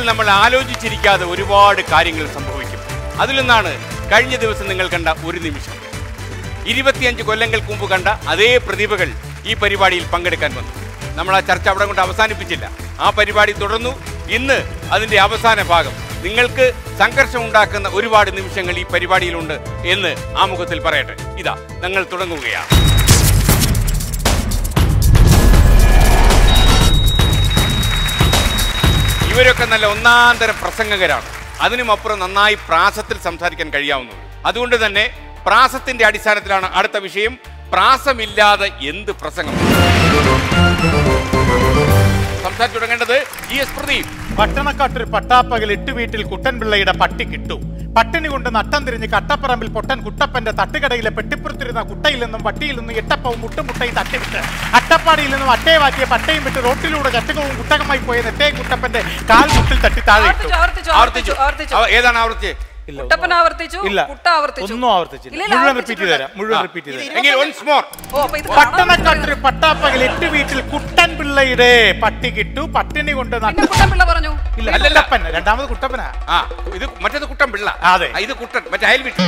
നമ്മൾ ആലോചിച്ചിരിക്കാതെ ഒരുപാട് കാര്യങ്ങൾ സംഭവിക്കും അതിലൊന്നാണ് കഴിഞ്ഞ ദിവസം നിങ്ങൾ കണ്ട ഒരു നിമിഷം ഇരുപത്തിയഞ്ച് കൊല്ലങ്ങൾക്ക് മുമ്പ് കണ്ട അതേ പ്രതിഭകൾ ഈ പരിപാടിയിൽ പങ്കെടുക്കാൻ വന്നു നമ്മൾ ആ ചർച്ച അവിടെ കൊണ്ട് അവസാനിപ്പിച്ചില്ല ആ പരിപാടി തുടർന്നു ഇന്ന് അതിന്റെ അവസാന ഭാഗം നിങ്ങൾക്ക് സംഘർഷം ഉണ്ടാക്കുന്ന ഒരുപാട് നിമിഷങ്ങൾ ഈ പരിപാടിയിലുണ്ട് എന്ന് ആമുഖത്തിൽ പറയട്ടെ ഇതാ ഞങ്ങൾ തുടങ്ങുകയാണ് ഇവരൊക്കെ നല്ല ഒന്നാം തരം പ്രസംഗകരാണ് അതിനുമപ്പുറം നന്നായി പ്രാസത്തിൽ സംസാരിക്കാൻ കഴിയാവുന്നത് അതുകൊണ്ട് തന്നെ പ്രാസത്തിന്റെ അടിസ്ഥാനത്തിലാണ് അടുത്ത വിഷയം പ്രാസമില്ലാതെ എന്ത് പ്രസംഗം സംസാരിച്ചു തുടങ്ങേണ്ടത് ജി എസ് പ്രദീപ് പട്ടണക്കാട്ടൊരു പട്ടാപ്പകൽ എട്ടു വീട്ടിൽ കുട്ടൻപിള്ളയുടെ പട്ടി കിട്ടു പട്ടിണി കൊണ്ട് നട്ടം തിരിഞ്ഞ് കട്ടപ്പറമ്പിൽ പൊട്ടൻ കുട്ടപ്പന്റെ തട്ടുകടയിലെ പെട്ടിപ്പുറത്തിരുന്ന കുട്ടയിൽ നിന്നും വട്ടിയിൽ നിന്നും എട്ടപ്പവും മുട്ടുമുട്ടയും തട്ടിവിട്ട് അട്ടപ്പാടിയിൽ നിന്നും അട്ടയെ വാറ്റിയ പട്ടയും വിട്ട് റോട്ടിലൂടെ ചട്ടകവും കുട്ടകമായി പോയ നെട്ടയും കുട്ടപ്പന്റെ കാൽ മുട്ടിൽ തട്ടി താഴെ ഇട്ടു ആവർത്തിച്ചു ആവർത്തിച്ചു ആവർത്തിച്ചു ആവർത്തിച്ചു അവ- ഏതാണ് ആവർത്തിച്ച് ഇല്ല, കുട്ടപ്പൻ ആവർത്തിച്ചു ഇല്ല കുട്ട ആവർത്തിച്ചു ഒന്നും ആവർത്തിച്ചില്ല ഇല്ല, ഇല്ല, മുഴുവൻ ആവർത്തിച്ചിട്ടുണ്ട്. റിപ്പീറ്റ് ചെയ്ത് തരാം മുഴുവൻ റിപ്പീറ്റ് ചെയ്ത് തരാം എങ്കിൽ once more. ഓ അപ്പൊ ഇത് കാണാൻ പട്ടണക്കാട്ടൊരു പട്ടാപ്പകൽ എട്ടു വീട്ടിൽ കുട്ടൻ പിള്ളയുടെ പട്ടി കിട്ടു പട്ടിണി കൊണ്ട് നട്ട പിന്നെ കുട്ടൻപിള്ള പറഞ്ഞു ഇല്ല അല്ലല്ല. കുട്ടപ്പൻ രണ്ടാമത് കുട്ടപ്പനാ ആ ഇത് മറ്റേത് കുട്ടൻ പിള്ള അതെ. ആ, ഇത് കുട്ടൻ മറ്റേ അയൽ വീട്ടിൽ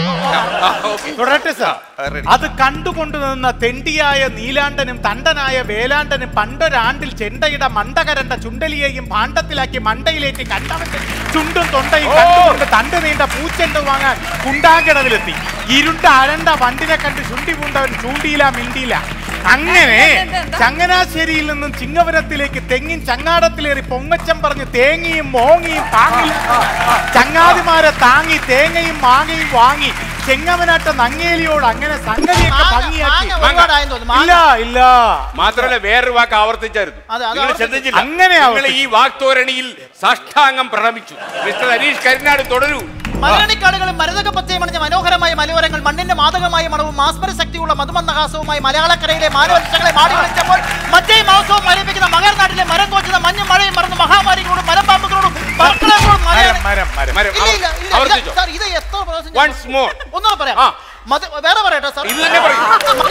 തുടരട്ടെ സാർ ആ, ready. അത് കണ്ടുകൊണ്ടു നിന്ന തെണ്ടിയായ നീലാണ്ടനും തണ്ടനായ വേലാണ്ടനും പണ്ടൊരാണ്ടിൽ ചെണ്ടയുടെ മണ്ടകരണ്ട ചുണ്ടലിയെയും ഭാണ്ഡത്തിലാക്കി മണ്ടയിലേറ്റി കണ്ടവന്റെ ചുണ്ടും തൊണ്ടയും കണ്ടുകൊണ്ട് തണ്ട് നീണ്ട പൂച്ചെണ്ട് വാങ്ങാൻ കുണ്ടാങ്കടവിലെത്തി ഇരുണ്ട അരണ്ട വണ്ടിനെ കണ്ട് ചുണ്ടി പൂണ്ടവൻ ചൂണ്ടിയില്ല മിണ്ടിയില്ല അങ്ങനെ എന്താ, എന്താ? ചങ്ങനാശ്ശേരിയിൽ നിന്നും ചിങ്ങവരത്തിലേക്ക് തെങ്ങിൻ ചങ്ങാടത്തിലേറി പൊങ്ങച്ചം പറഞ്ഞ് തേങ്ങയും മോങ്ങയും താങ്ങില്ല ചങ്ങാതിമാരെ താങ്ങി തേങ്ങയും മാങ്ങയും വാങ്ങി ചെങ്ങമനാട്ട നങ്ങേലിയോട് അങ്ങനെ സംഗതിയൊക്കെ മാങ്ങ- ഭംഗിയാക്കി മാങ്ങ ഒരുപാടായെന്ന് തോന്നുന്നു. ഇല്ല മാങ്ങ. ഇല്ല മാത്രമല്ല വേറൊരു വാക്ക് ആവർത്തിച്ചായിരുന്നു അതെ, അത് നിങ്ങൾ ആവർത്തിച്ചു. ശ്രദ്ധിച്ചില്ല അങ്ങനെ നിങ്ങൾ ആവർത്തിച്ചു. ഈ വാക്തോരണിയിൽ സാഷ്ടാംഗം പ്രണമിച്ചു മിസ്റ്റർ അനീഷ് കരിനാട് തുടരൂ മലയാളിക്കാടുകളും മരുതക പച്ചയമണിഞ്ഞ മനോഹരമായ മലയോരങ്ങൾ മണ്ണിന്റെ മാതകമായ മണവും മാസ്മര ശക്തിയുള്ള മധുമന്ദഹാസവുമായി മലയാളക്കരയിലെ മാനവലക്ഷങ്ങളെ മാടി വിളിച്ചപ്പോൾ മറ്റേയും മാസവും മരപ്പിക്കുന്ന മകർനാട്ടിലെ മരം കോച്ചുന്ന മഞ്ഞും മഴയും മറന്ന് മഹാമാരികളോടും മരപ്പാമ്പുകളോടും പറക്കളങ്ങളോടും മരം മലയാളി- മരം മരം മരം ഇല്ല, ഇല്ല, ഇല്ല, ആവർത്തിച്ചോ ഇല്ല, സാർ, ഇത് എത്ര പ്രാവശ്യം ഞാൻ- Once more. ഒന്നുകൂടെ പറയാം ആ. മത- വേറെ പറയട്ടെ സാർ ഇത് തന്നെ പറയൂ.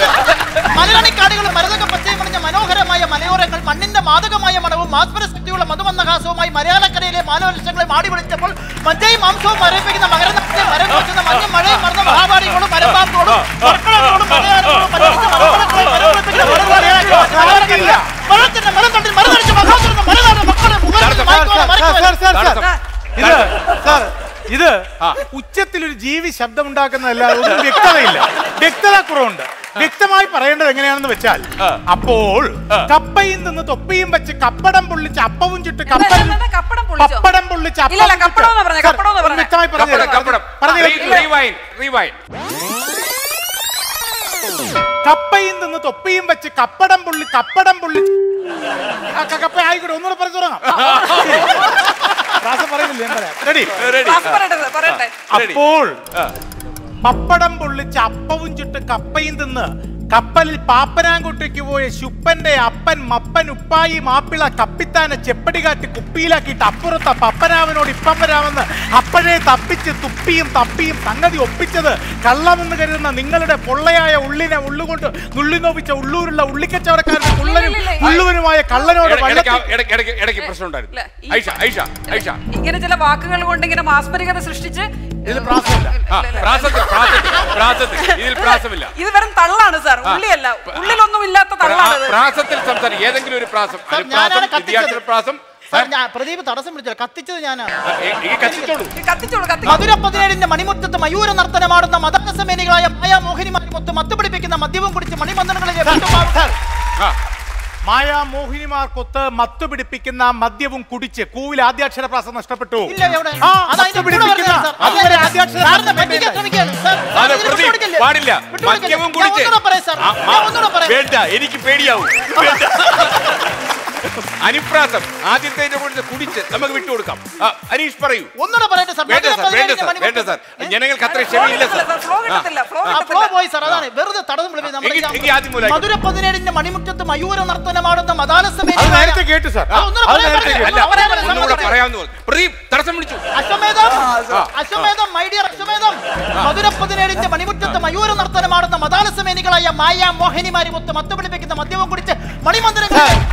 മലയാളിക്കാടുകളും മരതക പച്ചയമണിഞ്ഞ മനോഹരമായ മലയോരങ്ങൾ മണ്ണിന്റെ മാതകമായ മണവും മാസ്മര ശക്തിയുള്ള മധുമന്ദഹാസവുമായി മലയാളക്കരയിലെ മാനവലക്ഷങ്ങളെ മാടി വിളിച്ചപ്പോൾ മജ്ജയും മാംസവും മരപ്പിക്കുന്ന മകരനാട്ടിലെ മരം കോച്ചുന്ന മഞ്ഞും മഴയും മറന്ന മഹാമാരികളോടും മരപ്പാമ്പോടും പറക്കളങ്ങളോടും മലയാളികളോടും മലയാളത്തെ മലയാളത്തെ മരവിളിപ്പിക്കുന്ന മലയാളികളെ മരത്തിന്റെ മരത്തണ്ടിൽ മരതടിച്ച് മഹാസുരന്റെ മലനാട് മക്കളെ മുകളിൽ സാർ, മയക്കുവല സാർ, മരക്കുവല. Sir, sir, sir. തടസ്സം. ഇത് സാർ ഇത് ആ. ഉച്ചത്തിൽ ഒരു ജീവി ശബ്ദം ഉണ്ടാക്കുന്നതല്ലാതെ ഒന്നും വ്യക്തതയില്ല വ്യക്തത കുറവുണ്ട് വ്യക്തമായി പറയേണ്ടത് എങ്ങനെയാണെന്ന് വെച്ചാൽ ആ. അപ്പോൾ ആ. കപ്പയും നിന്ന് തൊപ്പിയും വെച്ച് കപ്പടം പൊള്ളിച്ച് അപ്പവും ചുട്ട് എന്താ, കപ്പൽ എന്താ, കപ്പടം പൊള്ളിച്ചോ? പപ്പടം പൊള്ളിച്ച് ഇല്ല, ഇല്ല, അപ്പവും കപ്പടം എന്നാ പറഞ്ഞേ, ചുട്ട്. കപ്പടം എന്നാ സാർ, പറഞ്ഞേ. വ്യക്തമായി പറഞ്ഞു കപ്പടം തരാം. കപ്പടം പറഞ്ഞു തരാം. റീവൈൻ റീവൈൻ കപ്പയും നിന്ന് തൊപ്പിയും വെച്ച് കപ്പടം പൊള്ളി കപ്പടം പൊള്ളി ആ, ക- കപ്പ ആയിക്കോട്ടെ ഒന്നുകൂടെ പറഞ്ഞു തുടങ്ങാം പ്രാസം പറയുന്നില്ല ഞാൻ പറയാം റെഡി റെഡി ക്ലാസ് പറയട്ടെ sir, പറയട്ടെ ready. അപ്പോൾ ആ. പപ്പടം പൊള്ളിച്ച് അപ്പവും ചുട്ട് കപ്പയും തിന്ന് കപ്പലിൽ പാപ്പനാങ്കുട്ടിക്ക് പോയ ശുപ്പന്റെ അപ്പൻ മപ്പൻ ഉപ്പായി മാപ്പിള കപ്പിത്താനെ ചെപ്പടി കാട്ടി കുപ്പിയിലാക്കിയിട്ട് അപ്പുറത്ത പപ്പനാവനോട് ഇപ്പം വരാമെന്ന് അപ്പോഴേ തപ്പിച്ച് തുപ്പിയും തപ്പിയും സംഗതി ഒപ്പിച്ചത് കള്ളമെന്ന് കരുതുന്ന നിങ്ങളുടെ പൊള്ളയായ ഉള്ളിനെ ഉള്ളുകൊണ്ട് നുള്ളി നോപ്പിച്ച ഉള്ളൂരുള്ള ഉള്ളിക്കച്ചവടക്കാരുടെ ഉള്ളനും ഇല്ല, ഇല്ല. ഉള്ളുവനുമായ കള്ളനോട് ഇടയ്ക്ക് വള്ളത്തിൽ ഇടയ്ക്ക് ഇടയ്ക്ക് ഇടയ്ക്ക് പ്രശ്നം ഉണ്ടായിരുന്നു ഇല്ല, ഈ- ഐഷ ഐഷ ഐഷ ഇങ്ങനെ ചില വാക്കുകൾ കൊണ്ട് ഇങ്ങനെ മാസ്മരികത സൃഷ്ടിച്ച് ഇതിൽ പ്രാസമില്ല. ആ, പ്രാസത്തിൽ പ്രാസത്തിൽ പ്രാസത്തിൽ ഇതിൽ പ്രാസമില്ല ഇത് വെറും തള്ളാണ് സാർ ഉള്ളിയല്ല ഉള്ളിലൊന്നും ഇല്ലാത്ത തള്ളാണ് ഇത്. പ്രാസത്തിൽ സംസാരിക്കും ഏതെങ്കിലും ഒരു പ്രാസം സാർ, അനുപ്രാസം ഞാനാണ് കത്തിച്ചത്. വിദ്യാർത്ഥി പ്രാസം സാർ, ഞാൻ പ്രദീപ് തടസ്സം പിടിച്ചില്ല കത്തിച്ചത് ഞാനാണ് ആ, ഈ- ഈ കത്തിച്ചോളൂ ഇത് കത്തിച്ചോളൂ കത്തിച്ചോളൂ മധുര പതിനേഴിന്റെ മണിമുറ്റത്ത് മയൂര നർത്തനമാടുന്ന മതകസമേനികളായ മായാമോഹിനിമാരി മൊത്തം മത്തുപിടിപ്പിക്കുന്ന മദ്യവും കുടിച്ച് മണിമന്ദനങ്ങളിലെ സാർ, ആ മായാ മോഹിനിമാർക്കൊത്ത് മത്തു പിടിപ്പിക്കുന്ന മദ്യവും കുടിച്ച് കൂവിൽ ആദ്യാക്ഷര പ്രാസം നഷ്ടപ്പെട്ടു ഇല്ല എവിടെ ആ, അത് അതിന്റെ മത്ത് കൂടെ പിടിപ്പിക്കുന്ന പറഞ്ഞതാണ്, സാർ. അതുവരെ അല്ല, ആദ്യാക്ഷര സാറിനെ പ്രാസം പറ്റിക്കാൻ വേണ്ടേ? ശ്രമിക്കുകയാണ്, സാർ. സാർ, അതെ ഇതിന് പ്രദീപ് വിട്ടുകൊടുക്കില്ലേ? പാടില്ല വിട്ടുകൊടുക്കില്ലേ? മദ്യവും ഞാൻ കുടിച്ച് ഒന്നുകൂടെ പറയാം, സാർ. ആ, ആ, ഞാൻ ഒന്നുകൂടെ പറയാം. വേണ്ട എനിക്ക് പേടിയാവും വേണ്ട. അനുപ്രാസം ആദ്യത്തെ കുറിച്ച് കുടിച്ച് നമുക്ക് വിട്ടുകൊടുക്കാം ആ, അനീഷ് പറയൂ ഒന്നുകൂടെ പറയട്ടെ, സാർ. വേണ്ട മധുര സാർ വേണ്ട പതിനേഴിന്റെ സാർ വേണ്ട മണിമുറ്റത്ത് സാർ ജനങ്ങൾക്ക് അത്ര ക്ഷമയില്ല സാർ ഫ്ലോ കിട്ടത്തില്ല ഫ്ലോ ആ, ഫ്ലോ പോയി, സാർ. അതാണ് വെറുതെ തടസ്സം വിളിപ്പിച്ചത്. നമ്മുടെ എങ്കിൽ- ഈ എങ്കിൽ ആദ്യം മുതലായി. മധുര പതിനേഴിന്റെ മണിമുറ്റത്ത് മയൂര നർത്തനമാടുന്ന അത് മതാലസമേനികളായ നേരത്തെ കേട്ടു സാർ ആ, ഒന്നുകൂടെ അത് പറയാൻ നേരത്തെ പറ്റില്ല. കേട്ടു അല്ല പറയാൻ പറ്റില്ല. ഒന്നുകൂടെ പറയാമെന്ന് പറഞ്ഞു പ്രദീപ് തടസ്സം വിളിച്ചു അശ്വമേധം അശ്വമേധം മൈ ഡിയർ അശ്വമേധം മധുര പതിനേഴിന്റെ മണിമുറ്റത്ത് മയൂര നർത്തനമാടുന്ന മതാലസമേനികളായ മായ മോഹിനിമാരി മൊത്ത് മത്ത് പിടിപ്പിക്കുന്ന മദ്യവും കുടിച്ച് സാർ മണിമന്ദിരങ്ങൾ സാർ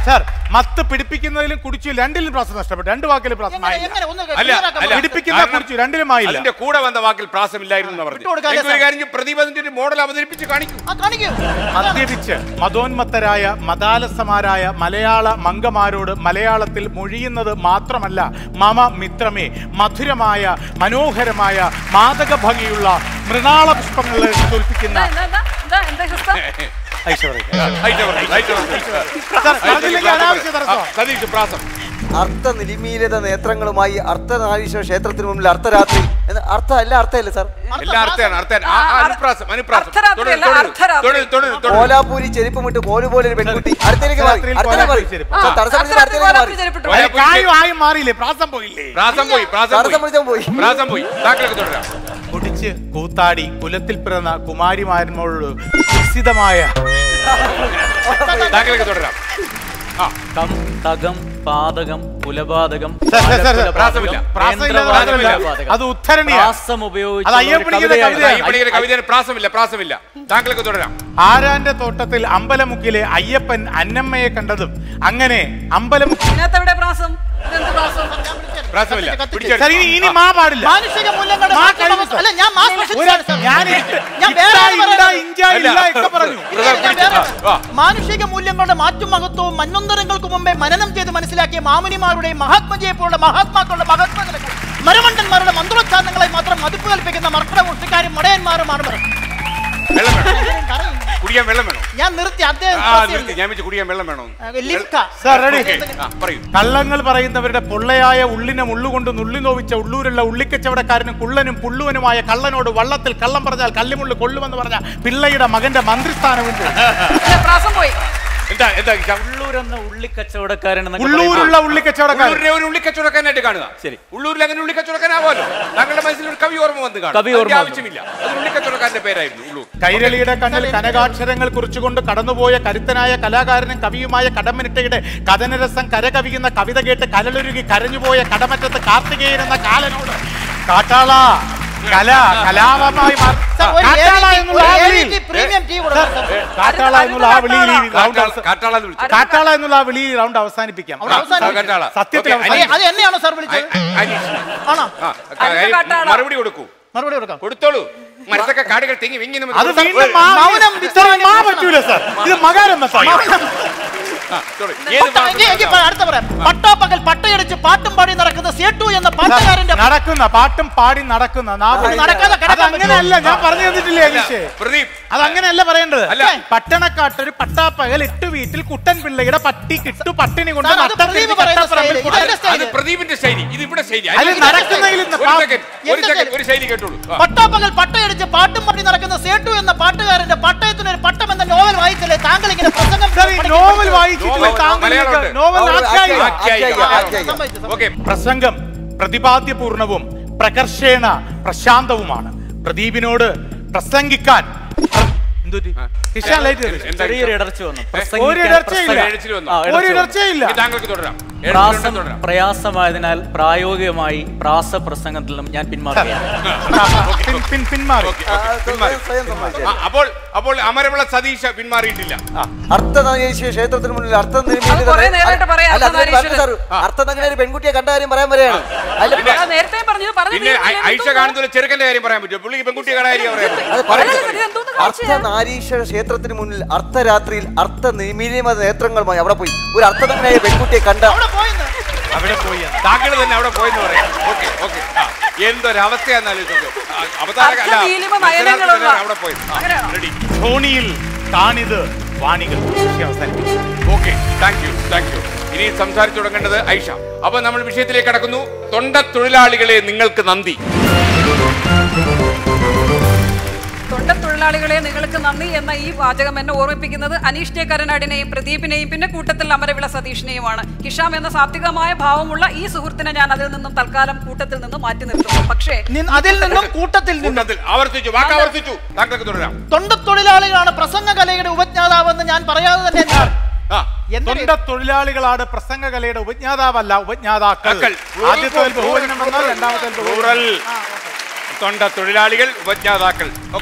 മത്ത് പിടിപ്പിക്കുന്നതിലും കുടിച്ചു രണ്ടിലും പ്രാസം നഷ്ടപ്പെട്ടു രണ്ട് വാക്കിലും പ്രാസം എങ്ങനെ ആയില്ല എങ്ങനെ ഒന്ന് അല്ല clear ആക്കാൻ അല്ല പറ്റുമോ? പിടിപ്പിക്കുന്ന കാരണം കുറിച്ച് രണ്ടിലും ആയില്ല. അതിന്റെ കൂടെ വന്ന വാക്കിൽ പ്രാസമില്ലായിരുന്നു എന്ന് പറഞ്ഞു വിട്ടുകൊടുക്കാതെ എനിക്കൊരു സാർ. കാര്യം ചെയ്യ്, പ്രദീപ് അതിന്റെ ഒരു മോഡൽ അവതരിപ്പിച്ച് കാണിക്കൂ ആ കാണിക്കൂ മദ്യപിച്ച് മതോന്മത്തരായ മതാലസമാരായ മലയാള മംഗമാരോട് മലയാളത്തിൽ മൊഴിയുന്നത് മാത്രമല്ല മമ മിത്രമേ മധുരമായ മനോഹരമായ മാദക ഭംഗിയുള്ള മൃണാള പുഷ്പങ്ങൾ തോൽപ്പിക്കുന്ന എന്താ എന്താ എന്താ എന്താ സിസ്റ്റർ ഐശ്വര്യ ഹൈറ്റ് അവർ, ഹൈറ്റ് അവർ. സാർ, പറഞ്ഞില്ലെങ്കിൽ അനാവശ്യ ആ, തടസ്സം സതീഷ് പ്രാസം അർത്ഥനിലിമീലിത നേത്രങ്ങളുമായി അർത്ഥനാരീശ്വര ക്ഷേത്രത്തിന് മുമ്പിൽ അർദ്ധരാത്രി എന്ന് അർത്ഥം അല്ല അർത്ഥമല്ലേ സാർ എല്ലാ അർത്ഥമാണ് അർത്ഥമാണ് ആ, ആ, അനുപ്രാസം അനുപ്രാസം അർദ്ധരാത്രി തൊഴിൽ, അല്ല, തൊഴിൽ, അർദ്ധരാത്രി. തൊഴിൽ, തൊഴിൽ, തൊഴിൽ. കോലാപൂരി ചെരുപ്പമിട്ട് കോല് പോലെ ഒരു പെൺകുട്ടി അടുത്തേക്ക് മാറി അർദ്ധരാത്രിയിൽ അടുത്തേക്ക് മാറി കോലാപൂരി ചെരുപ്പ്. സാർ, തടസ്സം പിടിച്ച് അടുത്തേക്ക് മാറി ചെരുപ്പിട്ടു വരാ, പോയി. കായും ആയും മാറിയില്ലേ പ്രാസം പോയില്ലേ പ്രാസം പോയി പ്രാസം തടസ്സം പോയി പിടിച്ചാൽ പോയി പ്രാസം പോയി താക്കളൊക്കെ തുടരാം കുടിച്ച് കൂത്താടി കുലത്തിൽ പിറന്ന കുമാരിമാരനോട് നിശ്ചിതമായ താക്കളൊക്കെ തുടരാം ആ കം തകം പാതകം കുലപാതകം സാർ, സാർ, സാർ, സാർ, പ്രാസമില്ല. പ്രാസമില്ല, പ്രാസമില്ല. പ്രാസമില്ല. അത് ഉദ്ധരണിയാ. പ്രാസം ഉപയോഗിച്ച് അത് അയ്യപ്പണിയുടെ കവിതയാ. ഈ പണിയുടെ കവിതയിൽ പ്രാസമില്ല പ്രാസമില്ല താങ്കളൊക്കെ തുടരാം ആരാന്റെ തോട്ടത്തിൽ അമ്പലമുക്കിലെ അയ്യപ്പൻ അന്നമ്മയെ കണ്ടതും അങ്ങനെ അമ്പലമുക്കി ഇതിനകത്ത് എവിടെ പ്രാസം ഇതെന്ത് പ്രാസം പ്രാസമില്ല കത്തിച്ച് പിടിച്ചെടുത്ത്. സാർ, ഇനി ഇനി മാ പാടില്ല മാനുഷിക മൂല്യങ്ങളുടെ മാ മാറ്റം കഴിഞ്ഞു, അവസ്ഥ- അല്ല ഞാൻ മാ ഒരു- സ്പെഷ്യലിസ്റ്റാണ് സാർ. ഞാൻ ഞാൻ ഇട്ട്- വേറെ ഇട്ട, ആണ് ഇണ്ട, പറയുന്നത്. ഇഞ്ച, ഇല്ല ഒക്കെ പറഞ്ഞു ഇല്ല, ഞാൻ പിടിച്ച്. വേറെ ആ, ആ. മാനുഷിക മൂല്യങ്ങളുടെ മാറ്റും മഹത്വവും മന്നൊന്നരങ്ങൾക്ക് മുമ്പേ മനനം ചെയ്ത് മനസ്സിലാക്കിയ മാമുനിമാരുടെയും മഹാത്മജിയെ പോലുള്ള മഹാത്മാക്കളുടെ മഹാത്മാക്കളുടെ മരമണ്ടന്മാരുടെ മന്ത്രോച്ചാരണങ്ങളെ മാത്രം മതിപ്പ് കൽപ്പിക്കുന്ന മർക്കട മുഷ്ടിക്കാരും മടയന്മാരുമാണ് ഇവർ. വെള്ളം വേണം കുടിക്കാൻ വെള്ളം വേണോ ഞാൻ നിർത്തി അദ്ദേഹം ആ പ്രസിഡന്റ്. നിർത്തി ഞാൻ വെച്ച് കുടിക്കാൻ വെള്ളം വേണോ ആ, ലിഫ്ക. Sir ready okay. ആ, പറയൂ കള്ളങ്ങൾ പറയുന്നവരുടെ പൊള്ളയായ ഉള്ളിനെ മുള്ളുകൊണ്ട് നുള്ളി നോവിച്ച ഉള്ളൂരുള്ള ഉള്ളിക്കച്ചവടക്കാരനും കുള്ളനും പുള്ളുവനുമായ കള്ളനോട് വള്ളത്തിൽ കള്ളം പറഞ്ഞാൽ കള്ളിമുള്ളു കൊള്ളുമെന്ന് പറഞ്ഞ പിള്ളയുടെ മകന്റെ മന്ത്രിസ്ഥാനവും പോയി. ഇല്ല, പ്രാസം പോയി എന്താ എന്താ ഹിഷാം? ഉള്ളൂർ എന്ന ഉള്ളിക്കച്ചവടക്കാരൻ എന്നൊക്കെ ഉള്ളൂരുള്ള പറയുമ്പോൾ ഉള്ളിക്കച്ചവടക്കാരൻ ഉള്ളൂരിനെ ഒരു ഉള്ളിക്കച്ചവടക്കാരനായിട്ട് കാണുക ശരി. ഉള്ളൂരിൽ അങ്ങനെ ഉള്ളിക്കച്ചവടക്കാനാവുമല്ലോ താങ്കളുടെ മനസ്സിൽ ഒരു കവി ഓർമ്മ വന്ന് കാണും കവി ഓർമ്മ അതിന്റെ വന്നു. ആവശ്യമില്ല അത് ഉള്ളിക്കച്ചവടക്കാരന്റെ പേരായിരുന്നു ഉള്ളൂർ കൈരളിയുടെ കണ്ണിൽ കനകാക്ഷരങ്ങൾ കുറിച്ചുകൊണ്ട് കടന്നുപോയ കരുത്തനായ കലാകാരനും കവിയുമായ കടമ്മനിട്ടയുടെ കഥനരസം കരകവിയുന്ന കവിത കേട്ട് കലലൊരുകി കരഞ്ഞുപോയ കടമറ്റത്ത് കാർത്തികേയൻ എന്ന കാലനോട് കാട്ടാള കല കലാപമായി മാറി സാർ, ഒരു കാട്ടാള AVT എന്നുള്ള ആ ഒരു വിളിയിൽ AVT പ്രീമിയം ടീ കൊടുക്കണം സാർ. കാട്ടാള എന്നുള്ള ആ വിളിയിൽ ഈ റൗണ്ട് അവസ- കാട്ടാളെന്ന് വിളിച്ചു കാട്ടാള എന്നുള്ള ആ വിളിയിൽ റൗണ്ട് അവസാനിപ്പിക്കാം അവിടെ അവസാനം കാട്ടാള സത്യത്തിൽ ഓക്കേ, അവസാനം. അത് അത് എന്നെയാണോ സാർ വിളിച്ചത് അനീഷ്. ആണോ ആ, അടുത്ത കാട്ടാള. മറുപടി കൊടുക്കൂ മറുപടി കൊടുക്കാം കൊടുത്തോളൂ മരത്തൊക്കെ കാടുകൾ തിങ്ങി വിങ്ങി നമുക്ക് അത് കൊടുക്കാം. വീണ്ടും മാ- മൗനം സാർ, മാ പറ്റൂല സാർ ഇത് മകാരം മസാല ആ, sorry. ഏത് പട്ട- ഭാഗത്ത് എങ്കി- എങ്കി പ- അടുത്ത പറയാം പട്ടാപ്പകൽ പട്ടയടിച്ച് പാട്ടും പാടി നടക്കുന്ന സേട്ടു എന്ന പാട്ടുകാരന്റെ നടക്കുന്ന പാട്ടും പാടി നടക്കുന്ന നാവ് നടക്കാതെ അത് കിടക്കാൻ അങ്ങനെയല്ല ഞാൻ പറഞ്ഞു തന്നിട്ടില്ലേ അനീഷേ പ്രദീപ് അത് അങ്ങനെയല്ല പറയേണ്ടത് അല്ല. പട്ടണക്കാട്ടൊരു പട്ടാപ്പകൽ എട്ട് വീട്ടിൽ കുട്ടൻ പിള്ളയുടെ പട്ടി കിട്ടു പട്ടിണി കൊണ്ട് സാർ, അത് നട്ടം പ്രദീപ് തിരിഞ്ഞ് പറയുന്ന കട്ടപ്പറമ്പിൽ സ്റ്റൈല്. കുട്ടൻ- ഇതെന്റെ അത് പ്രദീപിന്റെ ശൈലി ഇത് ഇവിടെ ശൈലി അതിൽ അതിൽ നടക്കുന്നതിൽ നിന്ന് ഒരു പാ- സെക്കൻഡ് ഒരു എന്റെ സെക്കൻഡ് ശൈലി. ഒരു ശൈലി കേട്ടോളൂ ആ. പട്ടാപ്പകൽ പട്ടയടിച്ച് പാട്ടും പാടി നടക്കുന്ന സേട്ടു എന്ന പാട്ടുകാരന്റെ പട്ടയത്തിന് ഒരു പട്ടം എന്ന നോവൽ വായിച്ചല്ലേ താങ്കൾ ഇങ്ങനെ പ്രസംഗം സാർ, ഈ നോവൽ വായിച്ചിട്ടില്ല നോവൽ- താങ്കൾ മലയാളമുണ്ട്. Novel novel ആഖ്യായിക. ആഖ്യായിക. ആഖ്യായിക, ആഖ്യായിക. സമ്മതിച്ചു, സമ്മതിച്ചു. ഓക്കെ പ്രസംഗം പ്രതിപാദ്യപൂർണവും പ്രകർഷേണ പ്രശാന്തവുമാണ് പ്രദീപിനോട് പ്രസംഗിക്കാൻ എന്തുപറ്റി? കിഷാൻ ലൈറ്റ് കയറി. എന്താ ചെറിയൊരു ഇടർച്ച വന്നു ഒരു പ്രസംഗിക്കാൻ ഇടർച്ചയില്ല പ്രസംഗം- എഴുച്ചിൽ വന്നു. ആ, ഒരു ഇടർച്ച വന്നു. ഇടർച്ചയില്ല ഇനി താങ്കൾക്ക് തുടരാം പ്രാസം എഴുത്തിലുണ്ടെന്ന് തുടരാം പ്രയാസമായതിനാൽ പ്രായോഗികമായി പ്രാസ പ്രസംഗത്തിൽ നിന്നും ഞാൻ പിന്മാറുകയാണ് പിൻ- പിൻ- പിന്മാറി ഓക്കെ, ആ, ഓക്കെ, സ്വയം- പിന്മാറി. സ്വയം സമ്മതിച്ചു. ആ, അപ്പോൾ അപ്പോൾ അമരവിള സതീഷ് പിന്മാറിയിട്ടില്ല അർത്ഥനാരീശ്വര ക്ഷേത്രത്തിന് മുന്നിൽ അർത്ഥം അത് കുറേ നേരമായിട്ട് പറയാം, അല്ല അതിന് അർത്ഥനാരീശ്വരൻ. പറഞ്ഞു സാർ അർത്ഥം അങ്ങനെ ഒരു പെൺകുട്ടിയെ കണ്ട കാര്യം പറയാൻ വരെയാണ് അതിൽ ആ, നേരത്തെ പറഞ്ഞു പറഞ്ഞു പിന്നെ ഐ- ഐഷ കാണുന്ന ചെറുക്കന്റെ കാര്യം പറയാൻ പറ്റുമോ പുള്ളി പെൺകുട്ടിയെ കാണാൻ കാര്യം പറയാൻ പറ്റുമോ? അത് പറയൂ. എന്തോന്ന് കാണിച്ചു അർത്ഥനാരീശ്വര ക്ഷേത്രത്തിന് മുന്നിൽ അർദ്ധരാത്രിയിൽ അർത്ഥ നിമിലിമ നേത്രങ്ങളുമായി അവിടെ പോയി ഒരു അർത്ഥതങ്ങനായ പെൺകുട്ടിയെ കണ്ട അവിടെ പോയിന്ന് അവിടെ പോയി എന്ന്. താങ്കൾ തന്നെ അവിടെ പോയെന്ന് പറയാം ഓക്കെ ഓക്കെ എന്തൊരവസ്ഥയാന്ന് ആലോചിച്ചോക്ക് ആ, അവതാരക അല്ല, അർത്ഥനീലിമ മത്സരാർത്ഥി നയനങ്ങളുള്ള. തന്നെ അവിടെ പോയി അങ്ങനെയാണോ? റെഡി ധോണിയിൽ താണിത് വാണികൾ വിഷയം അവസാനിപ്പിച്ചു okay thank you thank you ഇനി സംസാരിച്ചു തുടങ്ങേണ്ടത് ഐഷ അപ്പൊ നമ്മൾ വിഷയത്തിലേക്ക് കടക്കുന്നു തൊണ്ട തൊഴിലാളികളെ നിങ്ങൾക്ക് നന്ദി തൊഴിലാളികളെ നിങ്ങൾക്ക് നന്ദി എന്ന ഈ വാചകം എന്നെ ഓർമ്മിപ്പിക്കുന്നത് അനീഷ് ജെ കരനാടിനെയും പ്രദീപിനെയും പിന്നെ കൂട്ടത്തിൽ അമരവിള സതീഷിനെയുമാണ് ഹിഷാം എന്ന സാത്വികമായ ഭാവമുള്ള ഈ സുഹൃത്തിനെ ഞാൻ അതിൽ നിന്നും തൽക്കാലം കൂട്ടത്തിൽ നിന്നും മാറ്റി നിർത്തുന്നു പക്ഷേ നി- അതിൽ നിന്നും കൂട്ടത്തിൽ നിന്നും കൂട്ടത്തിൽ ആവർത്തിച്ചു വാക്ക് ആവർത്തിച്ചു താങ്കൾക്ക് തുടരാം തൊണ്ടത്തൊഴിലാളികളാണ് പ്രസംഗ കലയുടെ ഉപജ്ഞാതാവെന്ന് ഞാൻ പറയാതെ തന്നെ ഞാൻ- ആ എന്തൊരു- തൊണ്ട തൊഴിലാളികളാണ് പ്രസംഗകലയുടെ ഉപജ്ഞാതാവല്ല ഉപജ്ഞാതാക്കൾ താക്കൾ. ആദ്യത്തെ ബഹുവചനം വന്നാൽ രണ്ടാമത്തെ ബഹുവചനം റൂറൽ തൊണ്ട തൊഴിലാളികൾ ഉപജ്ഞാതാക്കൾ ഓക്കെ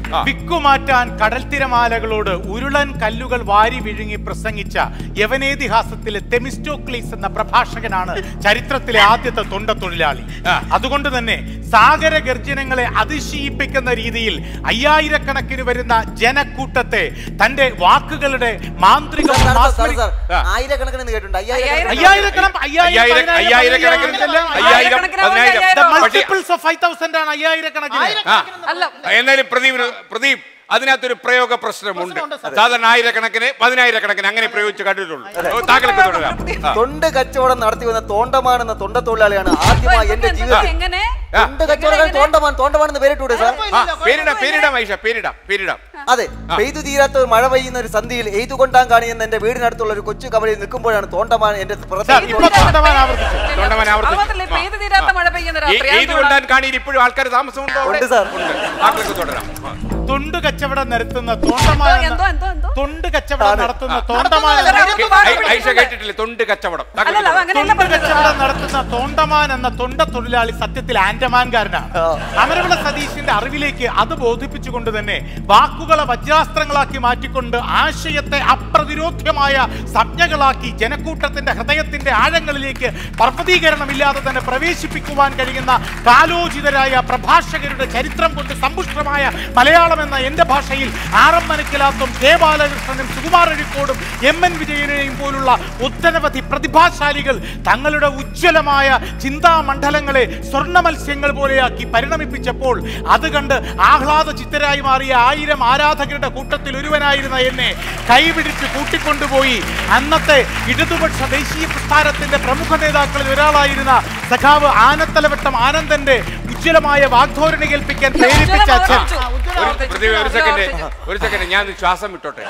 ആ. വിക്കുമാറ്റാൻ കടൽ തിരമാലകളോട് ഉരുളൻ കല്ലുകൾ വാരി വിഴുങ്ങി പ്രസംഗിച്ച യവനേതിഹാസത്തിലെ തെമിസ്റ്റോക്ലീസ് എന്ന പ്രഭാഷകനാണ് ചരിത്രത്തിലെ ആദ്യത്തെ തൊണ്ട തൊഴിലാളി ആ. അതുകൊണ്ട് തന്നെ സാഗര ഗർജനങ്ങളെ അതിശയിപ്പിക്കുന്ന രീതിയിൽ അയ്യായിരക്കണക്കിന് വരുന്ന ജനക്കൂട്ടത്തെ തന്റെ വാക്കുകളുടെ മാന്ത്രിക സാർ, സാർ, സാർ, മാസ്മരിക- സാർ, ആ. ആയിരക്കണക്കിന് എന്ന് കേട്ടിട്ടുണ്ട് അയ്യായിരം അയ്യായിരക്കണം അയ്യായിരം അയ്യായിരക്കണക്കിന് അയ്യായിരം ആയിരക്കണക്കിന് പതിനായിരം അയ്യായിരം. പക്ഷേ മൾട്ടിപ്പിൾസ് ഓഫ് ഫൈവ് തൗസൻഡ് ആണ് അയ്യായിരക്കണക്കിന് ആയിരക്കണക്കിന് അല്ല എന്നാലും പ്രദീപ് പ്രദീപ് അതിനകത്തൊരു പ്രയോഗ പ്രശ്നമുണ്ട് പ്രശ്നമുണ്ട്, സാർ. സാധാരണ ആയിരക്കണക്കിന് പതിനായിരക്കണക്കിന് അങ്ങനെ പ്രയോഗിച്ച് കണ്ടിട്ടുള്ളൂ താങ്കൾക്ക് തുടരാം ആ. തൊണ്ട് കച്ചവടം നടത്തി വന്ന തോണ്ടമാൻ എന്ന തൊണ്ട തൊഴിലാളിയാണ് ആദ്യമായി എന്റെ എന്ത് ജീവിതത്തിൽ എങ്ങനെ ആ. തൊണ്ട് കച്ചവടക്കാരൻ തോണ്ടമാൻ തോണ്ടമാൻ എന്ന് പേരിട്ടൂടെ സാർ ആ പേരിടാം പേരിടാം ഐഷ പേരിടാം പേരിടാം അതെ പെയ്തു തീരാത്ത ഒരു മഴ പെയ്യുന്ന ഒരു സന്ധിയിൽ എയ്തു കൊണ്ടാൻ കാണിയെന്ന് എന്റെ വീടിനടുത്തുള്ള ഒരു കൊച്ചു കവലയിൽ നിൽക്കുമ്പോഴാണ് തോണ്ടമാൻ എന്റെ സാർ, പുറത്തേക്ക് ഇപ്പൊ തൊണ്ടമാൻ ആവർത്തിച്ചു. തൊണ്ടമാൻ ആവർത്തിച്ചു. അത് മാത്രല്ല, പെയ്ത് തീരാത്ത മഴ പെയ്യുന്ന രാത്രി ഏത് കൊണ്ടാൻ കാണിയിൽ ഇപ്പോഴും ആൾക്കാർ താമസമുണ്ടോ അവിടെ? ഉണ്ട് സാർ. ഉണ്ട് താങ്കൾക്ക് തുടരാം ആ. തൊണ്ട് കച്ചവടം നടത്തുന്ന തോണ്ടമാൻ എന്തോ, എന്തോ, എന്തോ, എന്തോ? തൊണ്ട് കച്ചവടം ആണ്. നടത്തുന്ന ആ. തോണ്ടമാൻ സാർ, എന്ന- അവർക്ക് ഐ- വാഴ ഐ- ഐഷ പിടിച്ചിട്ടുണ്ട്. കേട്ടിട്ടില്ലേ തൊണ്ട് കച്ചവടം താങ്കൾക്ക് അല്ലല്ല തുടരാം. അങ്ങനെയല്ല തൊണ്ട് പറഞ്ഞത് കച്ചവടം നടത്തുന്ന തോണ്ടമാൻ എന്ന തൊണ്ട തൊഴിലാളി സത്യത്തിൽ ആൻഡമാൻകാരനാണ് ആ. അമരവിള സതീഷിന്റെ അറിവിലേക്ക് അത് ബോധിപ്പിച്ചുകൊണ്ട് തന്നെ വാക്കുകളെ വജ്രാസ്ത്രങ്ങളാക്കി മാറ്റിക്കൊണ്ട് ആശയത്തെ അപ്രതിരോധ്യമായ സംജ്ഞകളാക്കി ജനക്കൂട്ടത്തിന്റെ ഹൃദയത്തിന്റെ ആഴങ്ങളിലേക്ക് പർവ്വതീകരണമില്ലാതെ തന്നെ പ്രവേശിപ്പിക്കുവാൻ കഴിയുന്ന കാലോചിതരായ പ്രഭാഷകരുടെ ചരിത്രം കൊണ്ട് സമ്പുഷ്ടമായ മലയാളം എന്ന എന്റെ ഭാഷയിൽ ആർ എം മനക്കിലാത്തും കെ ബാലകൃഷ്ണനും സുകുമാർ അഴിക്കോടും എം എൻ വിജയനെയും പോലുള്ള ഒട്ടനവധി പ്രതിഭാശാലികൾ തങ്ങളുടെ ഉജ്ജ്വലമായ ചിന്താമണ്ഡലങ്ങളെ സ്വർണ്ണ മത്സ്യങ്ങൾ പോലെയാക്കി പരിണമിപ്പിച്ചപ്പോൾ അത് കണ്ട് ആഹ്ലാദ ചിത്തരായി മാറിയ ആയിരം ആരാധകരുടെ കൂട്ടത്തിൽ ഒരുവനായിരുന്ന എന്നെ കൈപിടിച്ച് കൂട്ടിക്കൊണ്ടുപോയി അന്നത്തെ ഇടതുപക്ഷ ദേശീയ പ്രസ്ഥാനത്തിന്റെ പ്രമുഖ നേതാക്കളിൽ ഒരാളായിരുന്ന സഖാവ് ആനത്തലവട്ടം ആനന്ദന്റെ ഉജ്ജ്വലമായ വാഗ്ധോരണി കേൾപ്പിക്കാൻ പ്രേരിപ്പിച്ച അച്ഛൻ ഒരു പ്രദീപ് ഒരു സെക്കൻഡ് ഒരു സെക്കൻഡ് ഞാൻ ഒന്ന് ശ്വാസം വിട്ടോട്ടെ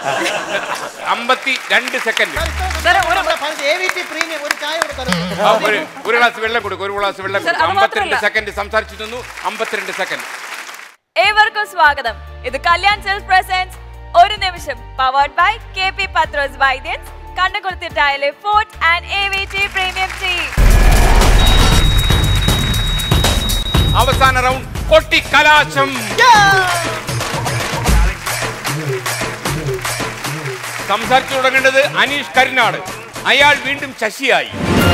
അമ്പത്തി രണ്ട് second A V T premium ഒരു ചായ കൊടുത്തരും ആ, ഒരു ഒരു ഗ്ലാസ് വെള്ളം കൊടുക്കും ഒരു ഗ്ലാസ് വെള്ളം സർ, അത് കൊടുക്കും അമ്പത്തിരണ്ട് മാത്രമല്ല. സെക്കൻഡ് സംസാരിച്ചു നിന്നു അമ്പത്തിരണ്ട് സെക്കൻഡ് ഏവർക്കും സ്വാഗതം ഇത് കല്യാൺ സെൽഫ് പ്രസൻസ് ഒരു നിമിഷം powered by K P Pathrose Vaidyans കണ്ണുകുളത്തി ടയലെ fort and A V T premium tea അവസാന റൗണ്ട് കൊട്ടി കലാശം സംസാരിച്ചു തുടങ്ങേണ്ടത് അനീഷ് കരിനാട് അയാൾ വീണ്ടും ശശിയായി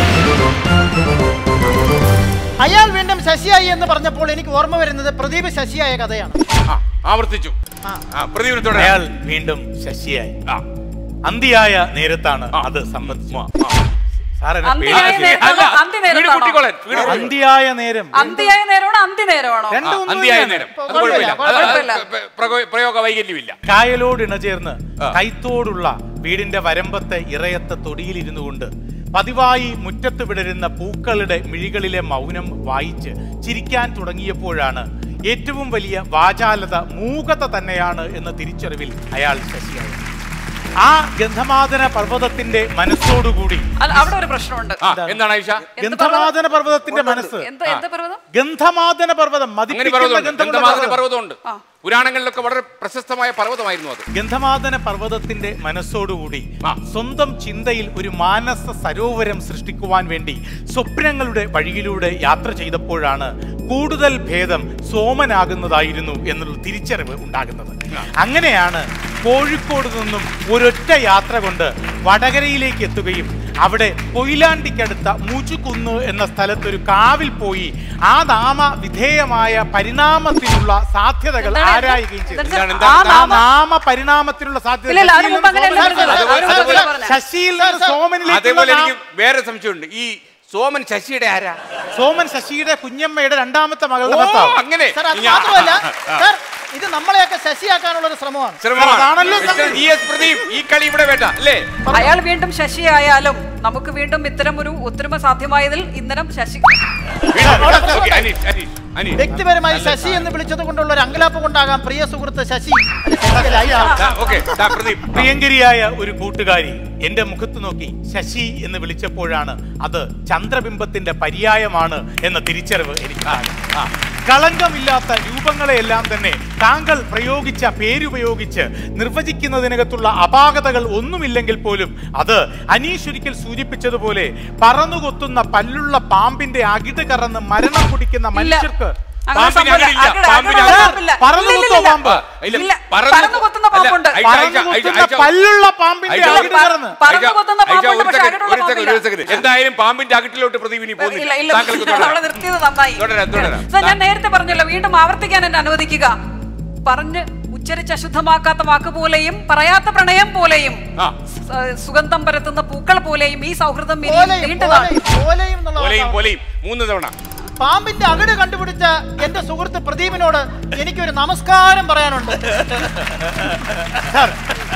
അയാൾ വീണ്ടും ശശിയായി എന്ന് പറഞ്ഞപ്പോൾ എനിക്ക് ഓർമ്മ വരുന്നത് പ്രദീപ് ശശിയായ കഥയാണ് ആ, ആവർത്തിച്ചു ആ, പ്രദീപിന് തുടരാം അയാൾ വീണ്ടും ശശിയായി ആ, അന്തിയായ നേരത്താണ് അത് സംബന്ധിച്ചു സാർ എന്നെ അന്തിയായ പേടിപ്പിച്ചു. നേരം- അല്ല, അന്തി നേരം വീട് ആണോ? കൂട്ടിക്കോളാൻ, വീട് കൂട്ടിക്കോളാൻ. അന്തിയായ നേരം അന്തിയായ നേരമാണോ അന്തി നേരമാണോ രണ്ടും ആ, ഒന്നും അന്തിയായ തന്നെയാണ്. നേരം അത് കുഴപ്പമില്ല, കുഴപ്പമില്ല അത് കുഴപ്പമില്ല. പ്ര- പ്ര- പ്രയോഗ വൈകല്യമില്ല കായലോട് ഇണചേർന്ന് ആ. കൈത്തോടുള്ള വീടിന്റെ വരമ്പത്തെ ഇറയത്തെ തൊടിയിലിരുന്നു കൊണ്ട് പതിവായി മുറ്റത്ത് വിടരുന്ന പൂക്കളുടെ മിഴികളിലെ മൗനം വായിച്ച് ചിരിക്കാൻ തുടങ്ങിയപ്പോഴാണ് ഏറ്റവും വലിയ വാചാലത മൂകത തന്നെയാണ് എന്ന തിരിച്ചറിവിൽ അയാൾ ശശിയായത് ആ ഗന്ധമാദന പർവ്വതത്തിന്റെ മനസ്സോടുകൂടി അല്ല അവിടെ ഒരു പ്രശ്നമുണ്ട് ആ എന്താണ് ആയിഷ ഗന്ധമാദന പർവ്വതത്തിന്റെ മനസ്സ് എന്താ എന്താ പർവ്വതം ഗന്ധമാദന പർവ്വതം അങ്ങനെ മതിപ്പിക്കുന്ന പർവ്വതമുണ്ട് ഗന്ധമുള്ള ഗന്ധമാദന പർവ്വതം. പർവ്വതമുണ്ട് ആ. പുരാണങ്ങളിലൊക്കെ വളരെ പ്രശസ്തമായ പർവ്വതമായിരുന്നു അത് ഗന്ധമാദന പർവ്വതത്തിന്റെ മനസ്സോടുകൂടി ആ. സ്വന്തം ചിന്തയിൽ ഒരു മാനസ സരോവരം സൃഷ്ടിക്കുവാൻ വേണ്ടി സ്വപ്നങ്ങളുടെ വഴിയിലൂടെ യാത്ര ചെയ്തപ്പോഴാണ് കൂടുതൽ ഭേദം സോമനാകുന്നതായിരുന്നു എന്നുള്ള തിരിച്ചറിവ് ഉണ്ടാകുന്നത് അങ്ങനെയാണ് കോഴിക്കോട് നിന്നും ഒരൊറ്റ യാത്ര കൊണ്ട് വടകരയിലേക്ക് എത്തുകയും അവിടെ കൊയിലാണ്ടിക്കടുത്ത മുചുകുന്ന് എന്ന സ്ഥലത്ത് ഒരു കാവിൽ പോയി ആ നാമ വിധേയമായ പരിണാമത്തിനുള്ള സാധ്യതകൾ എന്താണ്? ആരായുകയും ചെയ്തു എന്താണ്? എന്താണ്? ആ ആ നാമ- നാമ പരിണാമത്തിലുള്ള സാധ്യത ഇല്ല, ഇല്ല, അതിന് ശശിയിൽ മുമ്പ് അങ്ങനെയല്ല നിന്ന് പറഞ്ഞത്. അതുപോലെ- അതുപോലെ അതുപോലെ- പറഞ്ഞത്. ശശിയിൽ നിന്ന് സോമനിലേക്ക് അതേപോലെ എനിക്ക് വേറെ സംശയമുണ്ട് ഈ സോമൻ ശശിയുടെ ആരാ സോമൻ ശശിയുടെ കുഞ്ഞമ്മയുടെ രണ്ടാമത്തെ മകളുടെ ഓ ഭർത്താവ് അങ്ങനെ സാർ അത് ഞാൻ- മാത്രമല്ല ആ, സാർ ഇത് നമ്മളെയൊക്കെ ശശിയാക്കാനുള്ള ഒരു ശ്രമമാണ് ശ്രമമാണ്. അതാണല്ലോ മിസ്റ്റർ സംഗതി. ജി എസ് പ്രദീപ് ഈ കളി ഇവിടെ വേണ്ട അല്ലേ അയാൾ വീണ്ടും ശശിയായാലും നമുക്ക് വീണ്ടും ഇത്തരം ഒരു ഒത്തൊരുമ സാധ്യമായതിൽ ഇന്നരം ശശി ഓക്കേ, അനീഷ് അനീഷ് അനീഷ് വ്യക്തിപരമായി ശശി എന്ന് വിളിച്ചത് കൊണ്ടുള്ള ഒരു അങ്കലാപ്പ് കൊണ്ടാകാം പ്രിയ സുഹൃത്ത് ശശി അല്ല, ശശി അല്ല, ഐഷ. ദാ, ഓക്കേ ദാ പ്രദീപ് പ്രിയങ്കരിയായ ഒരു കൂട്ടുകാരി എന്റെ മുഖത്ത് നോക്കി ശശി എന്ന് വിളിച്ചപ്പോഴാണ് അത് ചന്ദ്രബിംബത്തിന്റെ പര്യായമാണ് എന്ന തിരിച്ചറിവ് എനിക്ക് ഉണ്ടായി. ആ. കളങ്കമില്ലാത്ത രൂപങ്ങളെയെല്ലാം തന്നെ താങ്കൾ പ്രയോഗിച്ച പേരുപയോഗിച്ച് നിർവചിക്കുന്നതിനകത്തുള്ള അപാകതകൾ ഒന്നുമില്ലെങ്കിൽ പോലും അത് അനീഷ് ഒരിക്കൽ സൂചിപ്പിച്ചതുപോലെ പറന്നുകൊത്തുന്ന പല്ലുള്ള പാമ്പിന്റെ അകിട് കറന്ന് മരണം കുടിക്കുന്ന മനുഷ്യർക്ക് അങ്ങനെ പാമ്പിന് സംഭവമില്ല. അകിടില്ല. അകിട്, പാമ്പിന് അകിടുള്ള അകിട്. പാമ്പില്ല. പറന്ന് ഇല്ല, കുത്തോ ഇല്ല, പാമ്പ്? ഇല്ല, ഇല്ല, പറന്ന് പറന്ന് കൊത്തുന്ന അല്ല, പാമ്പുണ്ട്. അയച്ച, പറന്ന് അയച്ച, അയച്ച, കുത്തുന്ന അയച്ച. പല്ലുള്ള പാമ്പിന്റെ അയച്ച, അകിട് പറ- കറന്ന്. പറന്ന് കൊത്തുന്ന അയച്ച, പാമ്പുണ്ട്, ഒരു പക്ഷേ സെക്കൻഡ്, അകിടുള്ള ഒരു സെക്കൻഡ്, ഒരു പാമ്പില്ല. സെക്കൻഡ്. എന്തായാലും പാമ്പിന്റെ അകിട്ടിലോട്ട് പ്രതിവിനി ഇല്ല പോകുന്നില്ല ഇല്ല താങ്കൾക്ക് നമ്മളെ തുടരാം നിർത്തിയത് നന്നായി തുടരാം, തുടരാം. സർ, ഞാൻ നേരത്തെ പറഞ്ഞല്ലോ വീണ്ടും ആവർത്തിക്കാൻ എന്നെ അനുവദിക്കുക പറഞ്ഞ് ഉച്ചരിച്ച് അശുദ്ധമാക്കാത്ത വാക്ക് പോലെയും പറയാത്ത പ്രണയം പോലെയും ആ. സ- സുഗന്ധം പരത്തുന്ന പൂക്കൾ പോലെയും ഈ സൗഹൃദം ഇനിയും പോലെയും നീണ്ടതാണ് പോലെയും പോലെയും എന്നുള്ള പോലെയും വാക്കാണ്. പോലെയും മൂന്ന് തവണ പാമ്പിന്റെ അകിട് കണ്ടുപിടിച്ച എന്റെ സുഹൃത്ത് പ്രദീപിനോട് എനിക്കൊരു നമസ്കാരം പറയാനുണ്ട് സാർ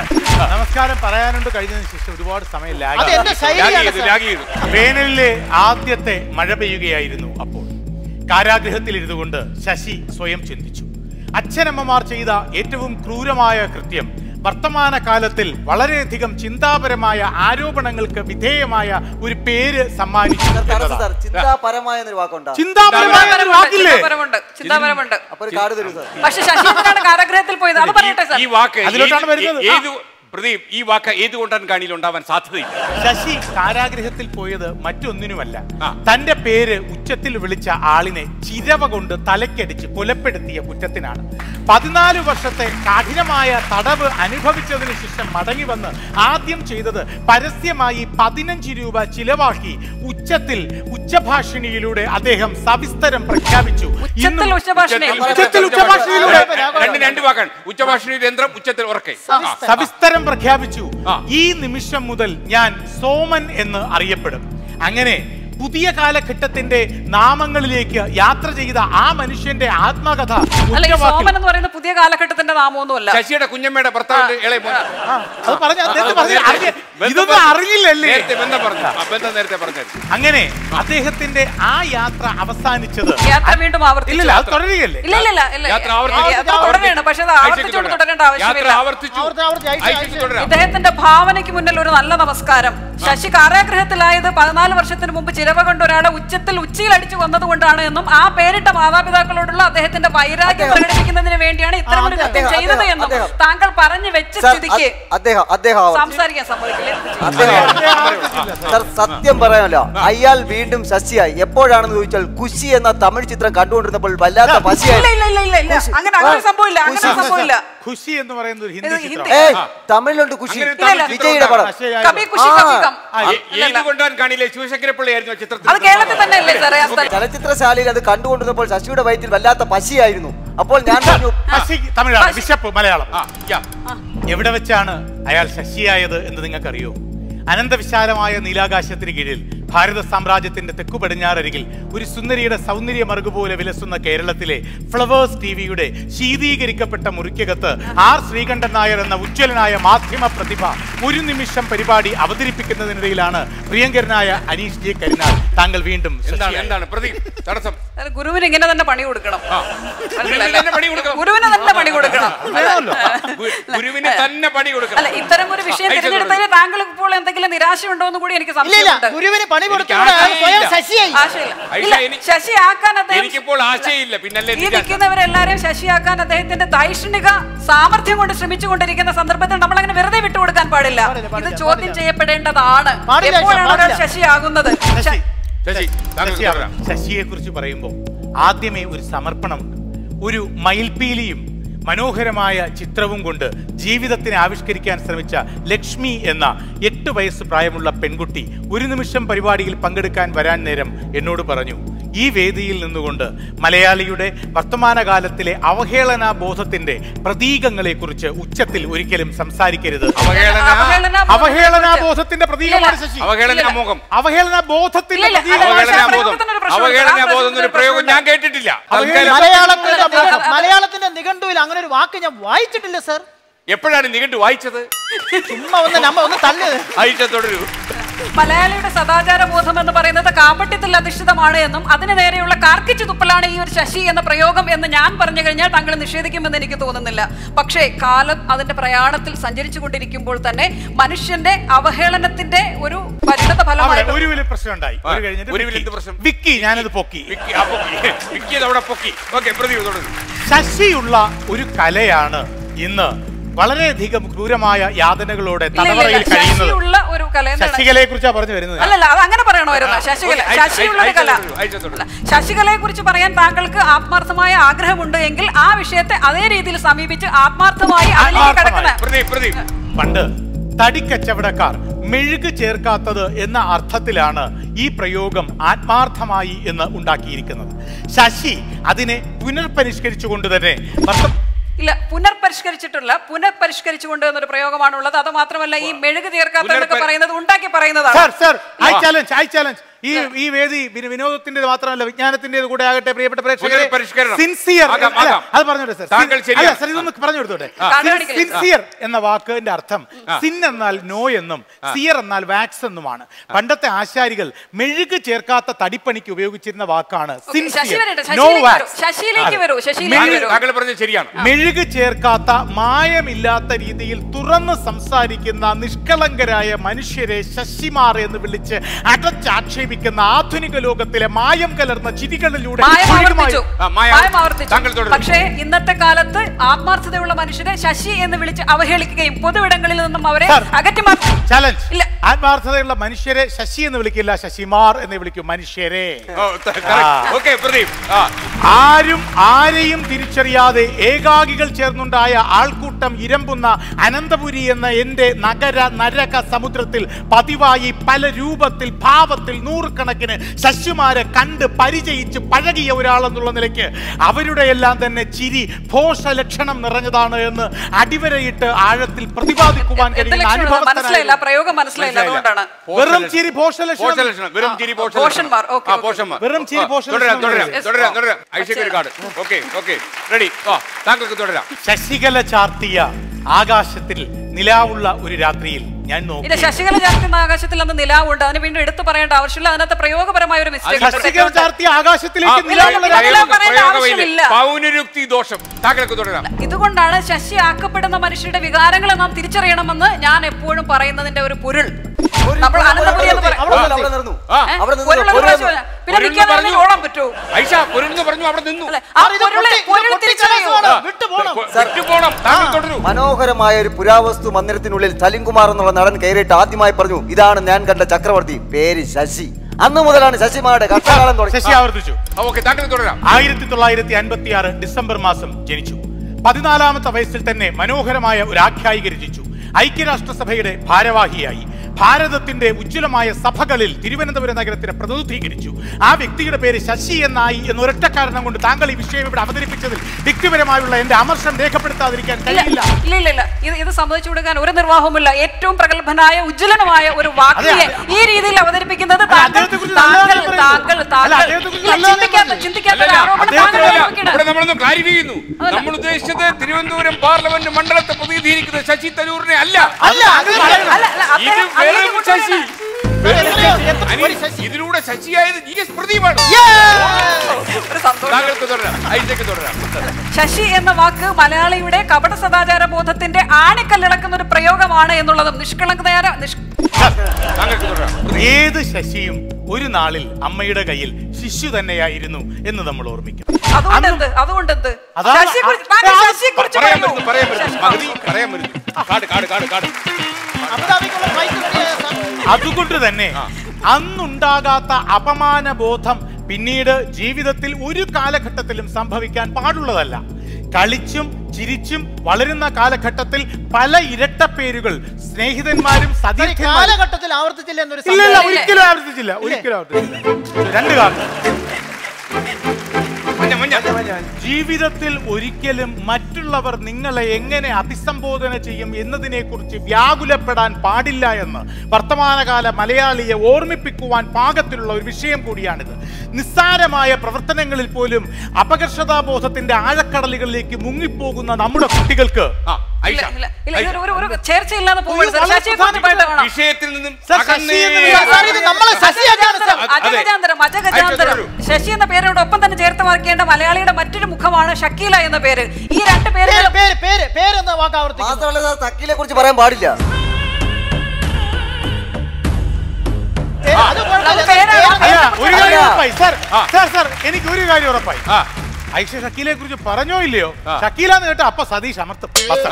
നമസ്കാരം പറയാനുണ്ട് കഴിഞ്ഞതിന് ശേഷം ഒരുപാട് സമയം അത് ലാഗ് എന്റെ ലാഗ് ശൈലിയാണ് ചെയ്തു സാർ. ലാഗ് ചെയ്തു വേനലിലെ ആദ്യത്തെ മഴ പെയ്യുകയായിരുന്നു അപ്പോൾ കാരാഗൃഹത്തിൽ ഇരുന്നുകൊണ്ട് ശശി സ്വയം ചിന്തിച്ചു അച്ഛനമ്മമാർ ചെയ്ത ഏറ്റവും ക്രൂരമായ കൃത്യം വർത്തമാന കാലത്തിൽ വളരെയധികം ചിന്താപരമായ ആരോപണങ്ങൾക്ക് വിധേയമായ ഒരു പേര് സമ്മാനിച്ചു സാർ, തടസ്സം എന്നതാണ്. സാർ ചിന്താപരമായ എന്നൊരു വാക്കുണ്ടാ ചിന്താപരമായ ഒരു ചിന്താപരമുണ്ട് വാക്കില്ലേ ചിന്താപരമുണ്ട് ചിന്താപരമുണ്ട് അപ്പൊ ഒരു കാർഡ് തരൂ സാർ പക്ഷെ ശശി എന്തിനാണ് കാരാഗ്രഹത്തിൽ പോയത് അത് പറയട്ടെ ഈ- സാർ ഈ വാക്ക് അതിലോട്ടാണ് ഏത്- വരുന്നത്. ഏത് പ്രദീപ് ഈ വാക്ക് ഏത് കൊണ്ടാൻ കാണിയിൽ ഉണ്ടാവാൻ സാധ്യതയില്ല ശശി കാരാഗൃഹത്തിൽ പോയത് മറ്റൊന്നിനുമല്ല ആ. തന്റെ പേര് ഉച്ചത്തിൽ വിളിച്ച ആളിനെ ചിരവ കൊണ്ട് തലക്കടിച്ച് കൊലപ്പെടുത്തിയ കുറ്റത്തിനാണ് പതിനാല് വർഷത്തെ കഠിനമായ തടവ് അനുഭവിച്ചതിന് ശേഷം മടങ്ങി വന്ന് ആദ്യം ചെയ്തത് പരസ്യമായി പതിനഞ്ച് രൂപ ചിലവാക്കി ഉച്ചത്തിൽ ഉച്ചഭാഷിണിയിലൂടെ അദ്ദേഹം സവിസ്തരം പ്രഖ്യാപിച്ചു ഉച്ചത്തിൽ ഇന്നും ഉച്ചഭാഷണേ ഉച്ചത്തിൽ ഉച്ചഭാഷണിയിലൂടെ രണ്ട് രണ്ട് വാക്കാണ് ഉച്ചഭാഷണി യന്ത്രം ഉച്ചത്തിൽ ഉറക്കെ ആ. സവിസ്തരം പ്രഖ്യാപിച്ചു ആ. ഈ നിമിഷം മുതൽ ഞാൻ സോമൻ എന്ന് അറിയപ്പെടും അങ്ങനെ പുതിയ കാലഘട്ടത്തിന്റെ നാമങ്ങളിലേക്ക് യാത്ര ചെയ്ത ആ മനുഷ്യന്റെ ആത്മകഥ അല്ല ഈ ഒറ്റവാക്കിൽ- സോമൻ എന്ന് പറയുന്ന പുതിയ കാലഘട്ടത്തിന്റെ നാമമൊന്നുമല്ല ശശിയുടെ കുഞ്ഞമ്മയുടെ ഭർത്താവിന്റെ ഇളയ മോൻ ആ, അത് പറഞ്ഞ അദ്ദേഹം ആ, പറഞ്ഞ നേരത്തെ അറിഞ്ഞ- ബന്ധം ഇതൊന്നും പറഞ്ഞു. അറിഞ്ഞില്ലല്ലേ നേരത്തെ ബന്ധം പറഞ്ഞു ആ, ബന്ധം നേരത്തെ പറഞ്ഞായിരുന്നു അങ്ങനെ അദ്ദേഹത്തിന്റെ ആ യാത്ര അവസാനിച്ചത് യാത്ര വീണ്ടും ആവർത്തിച്ചു. ഇല്ലില്ല അത് തുടരുകയല്ലേ ഇല്ല ഇല്ല ഇല്ല ഇല്ല യാത്ര ആവർത്തിച്ചു. യാത്ര തുടരുകയാണ് പക്ഷെ അത് ആഴ്ചയ്ക്ക് ആവർത്തിച്ചുകൊണ്ട് തുടരാം. തുടരേണ്ട യാത്ര ആവശ്യമില്ല ആവർത്തിച്ചു ആവർത്തി- ആവർത്തി, ആഴ്ച- ആഴ്ചയ്ക്ക് ആഴ്ച. തുടരാം ഇദ്ദേഹത്തിന്റെ ഭാവനയ്ക്ക് മുന്നിൽ ഒരു നല്ല നമസ്കാരം ശശി കാരാഗ്രഹത്തിലായത് പതിനാല് വർഷത്തിന് മുമ്പ് ചിരവ കൊണ്ട് ഒരാളെ ഉച്ചത്തിൽ ഉച്ചയിൽ അടിച്ചു കൊന്നതുകൊണ്ടാണ് എന്നും ആ പേരിട്ട മാതാപിതാക്കളോടുള്ള അദ്ദേഹത്തിന്റെ വൈരാഗ്യം അദ്ദേഹം- പ്രകടിപ്പിക്കുന്നതിന് വേണ്ടിയാണ് ഇത്തരം ഒരു ആ, കൃത്യം അദ്ദേഹം- ചെയ്തത് അദ്ദേഹം- എന്നും അദ്ദേഹം. താങ്കൾ പറഞ്ഞു വെച്ച സാർ സ്ഥിതിക്ക് അ- അദ്ദേഹം അദ്ദേഹം ആവർത്തിച്ചു. സംസാരിക്കാൻ സമ്മതിക്കില്ല എന്ത് ചെയ്യും? അദ്ദേഹം സാർ സത്യം പറയാമല്ലോ അയാൾ വീണ്ടും ശശിയായി എപ്പോഴാണെന്ന് ചോദിച്ചാൽ കുശി എന്ന തമിഴ് ചിത്രം കണ്ടുകൊണ്ടിരുന്നപ്പോൾ വല്ലാത്ത ഇല്ല പശിയായി ഇല്ല ഇല്ല ഇല്ല ഇല്ല അങ്ങനെ അങ്ങനെ ഒരു സംഭവമില്ല അങ്ങനെ ഒരു സംഭവമില്ല ഖുഷി എന്ന് പറയുന്ന ഒരു ഹിന്ദി ഇത് ചിത്രം ഹിന്ദി. ഏയ് തമിഴിലുണ്ട് കുശി അങ്ങനെ ഇല്ല, ഇല്ല. വിജയുടെ പടം കബി ഖുഷി ആ. കബി കം ആ, ഏ- ഏത് കൊണ്ടാൻ കാണിയില്ലേ ശിവശങ്കരപ്പിള്ളി ആയിരുന്നു അത് ചിത്രത്തിൽ കേരളത്തിൽ തന്നെ അല്ലേ സാറേ ആ സ്ഥലം ചലച്ചിത്രശാലയിൽ അത് കണ്ടുകൊണ്ടിരുന്നപ്പോൾ ശശിയുടെ വയറ്റിൽ വല്ലാത്ത പശിയായിരുന്നു അപ്പോൾ ഞാൻ പറഞ്ഞു ശശി തമിഴാണ് ബിഷപ്പ് മലയാളം ആ യാ എവിടെ വെച്ചാണ് അയാൾ ശശിയായത് എന്ന് നിങ്ങൾക്കറിയോ അനന്തവിശാലമായ നീലാകാശത്തിന് കീഴിൽ ഭാരത സാമ്രാജ്യത്തിന്റെ തെക്കു പടിഞ്ഞാറരികിൽ ഒരു സുന്ദരിയുടെ സൗന്ദര്യ മറുകു പോലെ വിലസുന്ന കേരളത്തിലെ ഫ്ലവേഴ്സ് ടിവിയുടെ ശീതീകരിക്കപ്പെട്ട മുറിക്കകത്ത് ആർ ശ്രീകണ്ഠൻ നായർ എന്ന ഉജ്ജ്വലനായ മാധ്യമ പ്രതിഭ ഒരു നിമിഷം പരിപാടി അവതരിപ്പിക്കുന്നതിനിടയിലാണ് പ്രിയങ്കരനായ അനീഷ് ജെ കരിനാൾ താങ്കൾ വീണ്ടും എന്താണ് ശശിയായത്. എന്താണ് പ്രദീപ് തടസ്സം അത് ഗുരുവിന് ഇങ്ങനെ തന്നെ പണി കൊടുക്കണം ആ. ഗുരുവിന് തന്നെ പണി കൊടുക്കണം. ഗുരുവിന് തന്നെ പണി കൊടുക്കണം വേണമല്ലോ. ഗു- ഗുരുവിന് തന്നെ പണി കൊടുക്കണം അല്ല ഇത്തരം ഒരു വിഷയം അയച്ചു തിരഞ്ഞെടുത്തതിൽ താങ്കൾ ഇപ്പോൾ എന്തെങ്കിലും നിരാശയുണ്ടോ എന്ന് കൂടി എനിക്ക് ഇല്ല ഇല്ല സംശയമുണ്ട് ഗുരുവിന് പണി എനിക്ക് കൊടുത്തുകൂടെ അയാൾ സ്വയം ആശയമില്ല. ശശിയായി ആശയില്ല ഐഷ, ഇല്ല എനി- ശശി ആക്കാൻ അദ്ദേഹം എനിക്കിപ്പോൾ ആശയില്ല പിന്നല്ലേ ഈ നിരാശ. നിൽക്കുന്നവരെല്ലാരെയും ശശിയാക്കാൻ അദ്ദേഹത്തിന്റെ ദൈക്ഷണിക സാമർഥ്യം കൊണ്ട് ശ്രമിച്ചുകൊണ്ടിരിക്കുന്ന സന്ദർഭത്തിൽ നമ്മൾ അങ്ങനെ വെറുതെ വിട്ടുകൊടുക്കാൻ പാടില്ല പാടില്ല, പാടില്ല, ഇത് ചോദ്യം പാടില്ല. ചെയ്യപ്പെടേണ്ടതാണ് പാടില്ല, എപ്പോഴാണ് ഒരാൾ പാടില്ല. ശശിയാകുന്നത് ശശി ശശി താങ്കൾ തുടരാം ശശിയെ കുറിച്ച് പറയുമ്പോൾ ആദ്യമേ ഒരു സമർപ്പണമുണ്ട് ഒരു മയിൽപീലിയും മനോഹരമായ ചിത്രവും കൊണ്ട് ജീവിതത്തിനെ ആവിഷ്കരിക്കാൻ ശ്രമിച്ച ലക്ഷ്മി എന്ന എട്ട് വയസ്സ് പ്രായമുള്ള പെൺകുട്ടി ഒരു നിമിഷം പരിപാടിയിൽ പങ്കെടുക്കാൻ വരാൻ നേരം എന്നോട് പറഞ്ഞു ഈ വേദിയിൽ നിന്നുകൊണ്ട് മലയാളിയുടെ വർത്തമാനകാലത്തിലെ അവഹേളനാ ബോധത്തിന്റെ പ്രതീകങ്ങളെ കുറിച്ച് ഉച്ചത്തിൽ ഒരിക്കലും സംസാരിക്കരുത് അവഹേളന അവഹേളന അവഹേളന ബോധത്തിന്റെ പ്രതീകമാണ് ശശി അവഹേളന മോഹം അവഹേളന ബോധത്തിന്റെ ഇല്ല, ഇല്ല, പ്രതീകമാണ് അവഹേളന അവഹേളന പ്രയോഗത്തിന് ബോധം ഒരു പ്രശ്നമുണ്ട്. അവഹേളന ആ ബോധം എന്നൊരു പ്രശ്നത്തിന് പ്രയോഗം ഞാൻ പ്രശ്നമുണ്ട്. കേട്ടിട്ടില്ല അവഹേളന- തൽക്കാലം മലയാളത്തിന്റെ അദ്ദേഹം- മലയാളത്തിന്റെ നിഘണ്ടുവിൽ അങ്ങനെ ഒരു വാക്ക് ഞാൻ വായിച്ചിട്ടില്ല സർ എപ്പോഴാണ് നിഘണ്ടു വായിച്ചത് ചുമ്മാ ഒന്ന് നമ്മ ഒന്ന് തള്ളു ആയിച്ച തുടരൂ മലയാളിയുടെ സദാചാര ബോധം എന്ന് പറയുന്നത് കാപട്യത്തിൽ അധിഷ്ഠിതമാണ് എന്നും അതിന് നേരെയുള്ള കാർക്കിച്ചു തുപ്പലാണ് ഈ ഒരു ശശി എന്ന പ്രയോഗം എന്ന് ഞാൻ പറഞ്ഞു കഴിഞ്ഞാൽ താങ്കൾ നിഷേധിക്കുമെന്ന് എനിക്ക് തോന്നുന്നില്ല പക്ഷേ കാലം അതിന്റെ പ്രയാണത്തിൽ സഞ്ചരിച്ചു കൊണ്ടിരിക്കുമ്പോൾ തന്നെ മനുഷ്യന്റെ അവഹേളനത്തിന്റെ ഒരു പരിണത അവിടെ ഫലമായിട്ട് ഒരു വലിയ പ്രശ്നം ഉണ്ടായി ആ, ഒരു കഴിഞ്ഞിട്ട് ഒരു വിക്കി. വലിയ പ്രശ്നം. വിക്കി ഞാനത് പൊക്കി വിക്കി ആ പൊക്കി വിക്കിയത് അവിടെ പൊക്കി ഓക്കെ പ്രദീപ് തുടരും ശശിയുള്ള ഒരു കലയാണ് ഇന്ന് വളരെയധികം ക്രൂരമായ യാതനകളോടെ ഇല്ല, ഇല്ല, തടവറയിൽ ഇല്ല. കഴിയുന്നത് ശശിയുള്ള ഒരു കല എന്താണ്? ശശികലയെ കുറിച്ചാണ് പറഞ്ഞു വരുന്നത് അല്ലല്ല അത് അങ്ങനെ പറയണമായിരുന്നു ശശികല ഓക്കേ, ശശിയുള്ള ഒരു കല അയച്ചു, അയച്ചു, അയച്ചു. അല്ല, ശശികലയെ കുറിച്ച് പറയാൻ താങ്കൾക്ക് ആത്മാർത്ഥമായ ആഗ്രഹമുണ്ട് എങ്കിൽ ആ വിഷയത്തെ അതേ രീതിയിൽ സമീപിച്ച് ആത്മാർത്ഥമായി അതിലേക്ക് ആത്മാർത്ഥമായി. കടക്കുന്ന പ്രദീപ് പ്രദീപ് പണ്ട് തടിക്കച്ചവടക്കാർ മെഴുക് ചേർക്കാത്തത് എന്ന അർത്ഥത്തിലാണ് ഈ പ്രയോഗം ആത്മാർത്ഥമായി എന്ന് ഉണ്ടാക്കിയിരിക്കുന്നത് ശശി അതിനെ പുനർപരിഷ്കരിച്ചുകൊണ്ട് തന്നെ വർത്ത- ഇല്ല പുനർപരിഷ്കരിച്ചിട്ടുള്ള പുനഃപരിഷ്കരിച്ചുകൊണ്ട് എന്നൊരു പ്രയോഗമാണുള്ളത് അത് മാത്രമല്ല ഈ മെഴുക് ചേർക്കാത്ത എന്നൊക്കെ പുനർപരി- പറയുന്നത് ഉണ്ടാക്കി പറയുന്നതാണ് sir sir I challenge I challenge ഈ ഈ വേദി വിന- വിനോദത്തിന്റേത് മാത്രമല്ല വിജ്ഞാനത്തിന്റേത് കൂടെ ആകട്ടെ പ്രിയപ്പെട്ട പുനർപരിഷ്കരണം. സിൻസിയർ ആകാം, ആകാം. അത് പറഞ്ഞോട്ടെ സർ താങ്കൾ ശരിയാണ്. അല്ല സർ ഇതൊന്ന് പറഞ്ഞു കൊടുത്തോട്ടെ കാണിക്കലില്ല. സിൻസിയർ എന്ന വാക്കിന്റെ അർത്ഥം സിൻ എന്നാൽ നോ എന്നും സിയർ എന്നാൽ വാക്സ് എന്നുമാണ് പണ്ടത്തെ ആശാരികൾ മെഴുക് ചേർക്കാത്ത തടിപ്പണിക്ക് ഉപയോഗിച്ചിരുന്ന വാക്കാണ് ഓക്കേ, ശശി സിൻസിയർ വരട്ടെ നോ ശശിയിലേക്ക് വരൂ വാക്സ് ശശിയിലേക്ക് വരൂ ശശിയിലേക്ക് മെഴുക് വരൂ താങ്കൾ പറഞ്ഞത് ശരിയാണ് മെഴുക് ചേർക്കാത്ത മായമില്ലാത്ത രീതിയിൽ തുറന്ന് സംസാരിക്കുന്ന നിഷ്കളങ്കരായ മനുഷ്യരെ ശശിമാർ എന്ന് വിളിച്ച് അടച്ചാക്ഷേപിക്കുന്ന ആധുനിക ലോകത്തിലെ മായം കലർന്ന ചിരികളിലൂടെ മായം ഒഴുകുമായി- ആവർത്തിച്ചു ആ, മായ മായം ആവർത്തിച്ചു താങ്കൾ തുടരുന്നു. പക്ഷേ ഇന്നത്തെ കാലത്ത് ആത്മാർത്ഥതയുള്ള മനുഷ്യരെ ശശി എന്ന് വിളിച്ച് അവഹേളിക്കുകയും പൊതുവിടങ്ങളിൽ നിന്നും അവരെ സർ, അകറ്റി മാറ്റി ചലഞ്ച് ഇല്ല. ആത്മാർത്ഥതയുള്ള മനുഷ്യരെ ശശി എന്ന് വിളിക്കില്ല ശശിമാർ എന്ന് വിളിക്കും മനുഷ്യരെ ഓക്കെ പ്രദീപ് ആ ആരും ആരെയും തിരിച്ചറിയാതെ ഏകാകികൾ ചേർന്നുണ്ടായ ആൾക്കൂട്ടം ഇരമ്പുന്ന അനന്തപുരി എന്ന എന്റെ നഗര നരക സമുദ്രത്തിൽ പതിവായി പല രൂപത്തിൽ ഭാവത്തിൽ നൂറുകണക്കിന് ശശിമാരെ കണ്ട് പരിചയിച്ച് പഴകിയ ഒരാളെന്നുള്ള നിലയ്ക്ക് അവരുടെ എല്ലാം തന്നെ ചിരി ഭോഷ ലക്ഷണം നിറഞ്ഞതാണ് എന്ന് അടിവരയിട്ട് ആഴത്തിൽ പ്രതിപാദിക്കുവാൻ എന്ത് കഴിയുന്ന ലക്ഷണം മനസ്സിലായില്ല ആ അനുഭവസ്ഥനായ പ്രയോഗം മനസ്സിലായില്ല അതുകൊണ്ടാണ് വെറും ചിരി ഭോഷ ലക്ഷണം പോഷലക്ഷണം വെറും ചിരി പോഷന്മാർ, ഓക്കേ, ആ ഓക്കേ. പോഷന്മാർ വെറും ചിരി ആ, പോഷലക്ഷണം തുടരാം തുടരാം Yes. തുടരാം തുടരാം ഐശ്വര്യ ഒരു കാർഡ് ഓക്കെ ഓക്കെ റെഡി ആ താങ്കൾക്ക് തുടരാം ശശികല ചാർത്തിയ ആകാശത്തിൽ നിലാവുള്ള ഒരു രാത്രിയിൽ ഞാൻ ഇല്ല നോക്കി ശശികല ചേർക്കുന്ന ആകാശത്തിൽ അന്ന് നിലാവുണ്ട് അതിന് വീണ്ടും എടുത്തു പറയേണ്ട ആവശ്യമില്ല അതിനകത്ത് പ്രയോഗപരമായ ഒരു ശശികല മിസ്റ്റേക്ക് ചാർത്തിയ ആ, ആകാശത്തിലേക്ക് ഇല്ല, നിലാവുള്ള ഇല്ല, രാത്രി ഇല്ല, പറയേണ്ട ആവശ്യമില്ല. പൗനരുക്തി ദോഷം താങ്കൾക്ക് തുടരാം ഇതുകൊണ്ടാണ് ശശി ആക്കപ്പെടുന്ന മനുഷ്യരുടെ വികാരങ്ങളെ നാം തിരിച്ചറിയണമെന്ന് ഞാൻ എപ്പോഴും പറയുന്നതിന്റെ ഒരു പൊരുൾ നമ്മൾ അനന്തപുരി എന്ന് പറയും അവിടെ നിർന്നു, അവിടെ നിർന്നു. ആ. ഏ? അവിടെ നിർന്നു, പൊരുളെന്ന് പൊരുൾ പ്രാവശ്യം പറഞ്ഞാ. പിന്നെ പൊരുൾ നിൽക്കാതെ പറഞ്ഞു. ഓടാൻ പറ്റുമോ ഐഷ പൊരുന്ന് പറഞ്ഞു അവിടെ നിന്നു അല്ലെ ആ സാർ, ഇത് പൊരുളെ പൊട്ടി- ഇത് പൊരുൾ പൊട്ടിക്കലാസമാണ്. തിരിച്ചറിയൂ വിട്ടു പോണം. വിട്ടു പോണം താങ്കൾ തുടരൂ മനോഹരമായ ഒരു പുരാവസ്തു മന്ദിരത്തിനുള്ളിൽ സലിംകുമാർ എന്നുള്ള നടൻ കയറിയിട്ട് ആദ്യമായി പറഞ്ഞു ഇതാണ് ഞാൻ കണ്ട ചക്രവർത്തി പേര് ശശി അന്ന് മുതലാണ് ശശിമാരുടെ കഷ്ടകാലം ശശി തുടങ്ങി ആവർത്തിച്ചു ഓക്കെ താങ്കൾ തുടരാം ആയിരത്തി തൊള്ളായിരത്തി അൻപത്തി ആറ് ഡിസംബർ മാസം ജനിച്ചു പതിനാലാമത്തെ വയസ്സിൽ തന്നെ മനോഹരമായ ഒരു ആഖ്യായിക രചിച്ചു ഐക്യരാഷ്ട്രസഭയുടെ ഭാരവാഹിയായി ഭാരതത്തിന്റെ ഉജ്ജ്വലമായ സഭകളിൽ തിരുവനന്തപുരം നഗരത്തിനെ പ്രതിനിധീകരിച്ചു ആ വ്യക്തിയുടെ പേര് ശശി എന്നായി എന്ന ഒരൊറ്റ കാരണം കൊണ്ട് താങ്കൾ ഈ വിഷയം ഇവിടെ അവതരിപ്പിച്ചതിൽ വ്യക്തിപരമായുള്ള എന്റെ അമർഷം രേഖപ്പെടുത്താതിരിക്കാൻ ഇല്ല കഴിയില്ല ഇല്ല ഇല്ല ഇല്ല ഇത് ഇത് സമ്മതിച്ചു കൊടുക്കാൻ ഒരു നിർവാഹവുമില്ല ഏറ്റവും പ്രഗത്ഭനായ ഉജ്ജ്വലനമായ ഒരു വാക്കിനെ അതെ, ഈ രീതിയിൽ അവതരിപ്പിക്കുന്നത് അല്ല, താങ്കൾ അദ്ദേഹത്തെക്കുറിച്ച് താങ്കൾ നല്ലതല്ലേ പറയുന്നത്? താങ്കൾ അല്ല, താങ്കൾ അദ്ദേഹത്തെക്കുറിച്ച് ഇല്ല, നല്ലതല്ലേ ചിന്തിക്കാത്ത പറയുന്നത്? ചിന്തിക്കാത്ത ഒരു അല്ലല്ല, ആരോപണം അദ്ദേഹത്തിന് താങ്കൾ അല്ല. ആരോപിക്കണം. ഇവിടെ നമ്മളൊന്ന് ക്ലാരിഫൈ ചെയ്യുന്നു അതല്ല. നമ്മൾ ഉദ്ദേശിച്ചത് തിരുവനന്തപുരം പാർലമെന്റ് മണ്ഡലത്തെ പ്രതിനിധീകരിക്കുന്നത് ശശി തരൂരിനെ അല്ല അല്ല അത് അല്ല, അല്ല, ഇത് അദ്ദേഹം- വെറും അദ്ദേഹം ശശി എത്രയോ, എത്ര അനി, ഒരു ശശി. ഇതിലൂടെ ശശിയായത് ജി എസ് പ്രദീപാണ് ഒരു സന്തോഷം താങ്കൾക്ക് തുടരാം ഐസക്ക് തുടരാം ശശി എന്ന വാക്ക് മലയാളിയുടെ കപട സദാചാര ബോധത്തിന്റെ ആണിക്കല്ലിളക്കുന്ന ഒരു പ്രയോഗമാണ് എന്നുള്ളതും നിഷ്കളങ്കതയാര നിഷ് താങ്കൾക്ക് തുടരാം ഏത് ശശിയും ഒരു നാളിൽ അമ്മയുടെ കയ്യിൽ ശിശു തന്നെയായിരുന്നു എന്ന് നമ്മൾ ഓർമ്മിക്കണം അതുകൊണ്ട് അന്ന് എന്ത് അതുകൊണ്ട് എന്ത് അതാണ് ശശിയെക്കുറിച്ച്- ആ- താങ്കൾ ആ- ശശിയെക്കുറിച്ച് പറയാൻ പറയൂ. വരുന്നു പറയാൻ വരുന്നു മഹതി പറയാൻ വരുന്നു കാട് കാട് കാട് കാട് അബുദാബിക്കുള്ള ഫ്ലൈറ്റ് റെഡിയായ സാർ അതുകൊണ്ട് തന്നെ അന്നുണ്ടാകാത്ത അപമാന ബോധം പിന്നീട് ജീവിതത്തിൽ ഒരു കാലഘട്ടത്തിലും സംഭവിക്കാൻ പാടുള്ളതല്ല കളിച്ചും ചിരിച്ചും വളരുന്ന കാലഘട്ടത്തിൽ പല ഇരട്ടപ്പേരുകൾ സ്നേഹിതന്മാരും സാർ, ഈ സതീർത്ഥന്മാരും കാലഘട്ടത്തിൽ ആവർത്തിച്ചില്ല എന്നൊരു ഇല്ല ഇല്ല സംശയം. ഒരിക്കലും ആവർത്തിച്ചില്ല ഒരിക്കലും ആവർത്തിച്ചില്ല രണ്ട് കാരണം മഞ്ഞ മഞ്ഞ ജീവിതത്തിൽ ഒരിക്കലും മറ്റുള്ളവർ നിങ്ങളെ എങ്ങനെ അഭിസംബോധന ചെയ്യും എന്നതിനെ കുറിച്ച് വ്യാകുലപ്പെടാൻ പാടില്ല എന്ന് വർത്തമാനകാല മലയാളിയെ ഓർമ്മിപ്പിക്കുവാൻ പാകത്തിലുള്ള ഒരു വിഷയം കൂടിയാണിത് നിസ്സാരമായ പ്രവർത്തനങ്ങളിൽ പോലും അപകർഷതാബോധത്തിന്റെ ആഴക്കടലുകളിലേക്ക് മുങ്ങിപ്പോകുന്ന നമ്മുടെ കുട്ടികൾക്ക് ആ ഐഷ ഇല്ല, ഇല്ല, ഇല്ല, ഇതൊരു- ഒരു- ഒരു ചേർച്ചയില്ലാതെ പോകരുത്. വളരെ ശശിയെക്കുറിച്ച് പറയണം. വിഷയത്തിൽ നിന്നും സർ, അകന്നേ ശശി എന്ന് സാർ, സാർ, ഇത് നമ്മളെ ശശിയാക്കാണ് സാർ. അതെ. അജഗജാന്തരം അജഗജാന്തരം അയച്ചു തരൂ. ശശി എന്ന പേരോടൊപ്പം തന്നെ ചേർത്ത് വാക്കേണ്ട മലയാളിയുടെ മറ്റൊരു മുഖമാണ് ഷക്കീല എന്ന പേര് ഈ രണ്ട് പേര് പേരുകളും പേര് പേര് പേരെന്ന വാക്ക് ആവർത്തിക്കുന്നു മാത്രമല്ല സാർ തക്കീലെ കുറിച്ച് പറയാൻ പാടില്ല പേര് അത് കുഴപ്പമില്ല. അത് പേരാണ്. പേര് അല്ല ഒരു കാര്യം അല്ല. ഉറപ്പായി സാർ ആ. സാർ സാർ എനിക്ക് ഒരു കാര്യം ഉറപ്പായി ആ ഐഷ ഷക്കീലെ കുറിച്ച് പറഞ്ഞോ ഇല്ലയോ ആ. ഷക്കീല എന്ന് കേട്ടോ അപ്പൊ സതീഷ് അമർത്തും ബസ്.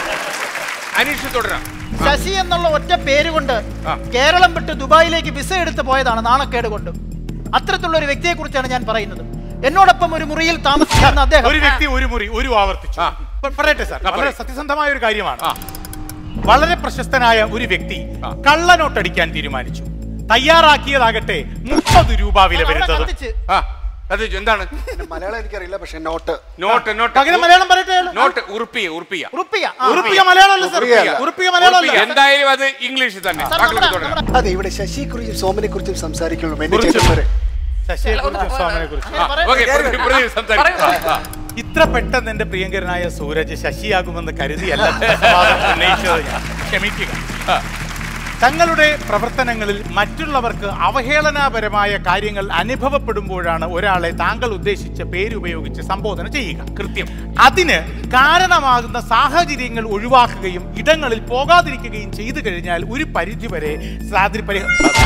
അനീഷ് തുടരാം ശശി എന്നുള്ള ഒറ്റ പേര് കൊണ്ട് ആ. കേരളം വിട്ട് ദുബായിലേക്ക് വിസ എടുത്ത് പോയതാണ് നാണക്കേട് കൊണ്ട് അത്തരത്തിലുള്ള ഒരു വ്യക്തിയെ കുറിച്ചാണ് ഞാൻ പറയുന്നത് എന്നോടൊപ്പം ഒരു മുറിയിൽ താമസിക്കുന്ന അദ്ദേഹം ഒരു വ്യക്തി ഒരു മുറി ഒരു ആവർത്തിച്ചു ആ. പ- പറയട്ടെ സാർ ആ, വളരെ പറയ്. സത്യസന്ധമായ ഒരു കാര്യമാണ് ആ. വളരെ പ്രശസ്തനായ ഒരു വ്യക്തി ആ. കള്ളനോട്ടടിക്കാൻ തീരുമാനിച്ചു തയ്യാറാക്കിയതാകട്ടെ മുപ്പത് രൂപ വില അവിടെ വരുന്നത് കത്തിച്ച് ആ അത് എന്താണ് മലയാളം എനിക്കറിയില്ല പക്ഷെ നോട്ട് നോട്ട് നോട്ട് പകരം മലയാളം പറയട്ടെ അയാള്. നോട്ട് ഉറുപ്പിയ ഉറുപ്പിയ ഉറുപ്പിയ ആ. ഉറുപ്പിക മലയാളം അല്ല സാർ ഉറുപ്പിക അല്ല. ഉറുപ്പിക മലയാളം ഉറുപ്പിക. അല്ല എന്തായാലും അത് ഇംഗ്ലീഷിൽ തന്നെ സാർ, താങ്കൾക്ക് നമ്മുടെ- തുടരാം നമ്മുടെ- അതെ ഇവിടെ ശശിയെ കുറിച്ചും സോമനെ കുറിച്ചും സംസാരിക്കുള്ളൂ എന്റെ കുറിച്ച്. ചേട്ടന്മാരെ ശശിയെ കുറിച്ച് സോമനെ കുറിച്ച് ആ, ഓക്കേ, പ്രതി- പ്രതി സംസാരിക്കാം. പറയൂ. ആ, ഇത്ര പെട്ടെന്ന് എന്റെ പ്രിയങ്കരനായ സൂരജ് ശശിയാകുമെന്ന് കരുതിയല്ല സംവാദം ഉന്നയിച്ചത് ഞാൻ ക്ഷമിക്കുക തങ്ങളുടെ പ്രവർത്തനങ്ങളിൽ മറ്റുള്ളവർക്ക് അവഹേളനാപരമായ കാര്യങ്ങൾ അനുഭവപ്പെടുമ്പോഴാണ് ഒരാളെ താങ്കൾ ഉദ്ദേശിച്ച പേരുപയോഗിച്ച് സംബോധന ചെയ്യുക കൃത്യം അതിന് കാരണമാകുന്ന സാഹചര്യങ്ങൾ ഒഴിവാക്കുകയും ഇടങ്ങളിൽ പോകാതിരിക്കുകയും ചെയ്തു കഴിഞ്ഞാൽ ഒരു പരിധിവരെ സാധി പരി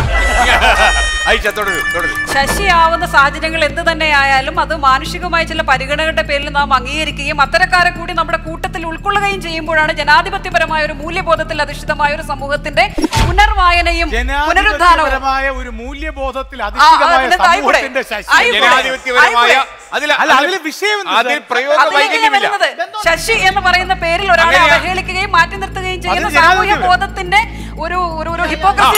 ഐഷ തുടരൂ തുടരൂ ശശിയാവുന്ന സാഹചര്യങ്ങൾ എന്ത് തന്നെയായാലും അത് മാനുഷികമായ ചില പരിഗണനകളുടെ പേരിൽ നാം അംഗീകരിക്കുകയും അത്തരക്കാരെ കൂടി നമ്മുടെ കൂട്ടത്തിൽ ഉൾക്കൊള്ളുകയും ചെയ്യുമ്പോഴാണ് ജനാധിപത്യപരമായ ഒരു മൂല്യബോധത്തിൽ അധിഷ്ഠിതമായ ഒരു സമൂഹത്തിന്റെ പുനർവായനയും പുനരുദ്ധാനവും ജനാധിപത്യപരമായ ഒരു മൂല്യബോധത്തിൽ ആ, അധിഷ്ഠിതമായ അതിനകത്ത് ആയിക്കൂടെ? സമൂഹത്തിന്റെ ശശി ആയിക്കൂടെ? ജനാധിപത്യപരമായ അതിൽ അല്ല, അതില് വിഷയം എന്ത് അതിൽ സാർ? പ്രയോഗ അതിലെങ്ങനെയാ വൈകല്യമില്ല വരുന്നത്? ശശി എന്ന് പറയുന്ന പേരിൽ ഒരാളെ അങ്ങനെയാ. അവഹേളിക്കുകയും മാറ്റി നിർത്തുകയും ചെയ്യുന്ന അത് സാമൂഹ്യ ജനാധിപത്യം. ബോധത്തിന്റെ ഒരു ഒരു ഒരു ഹിപ്പോക്രസി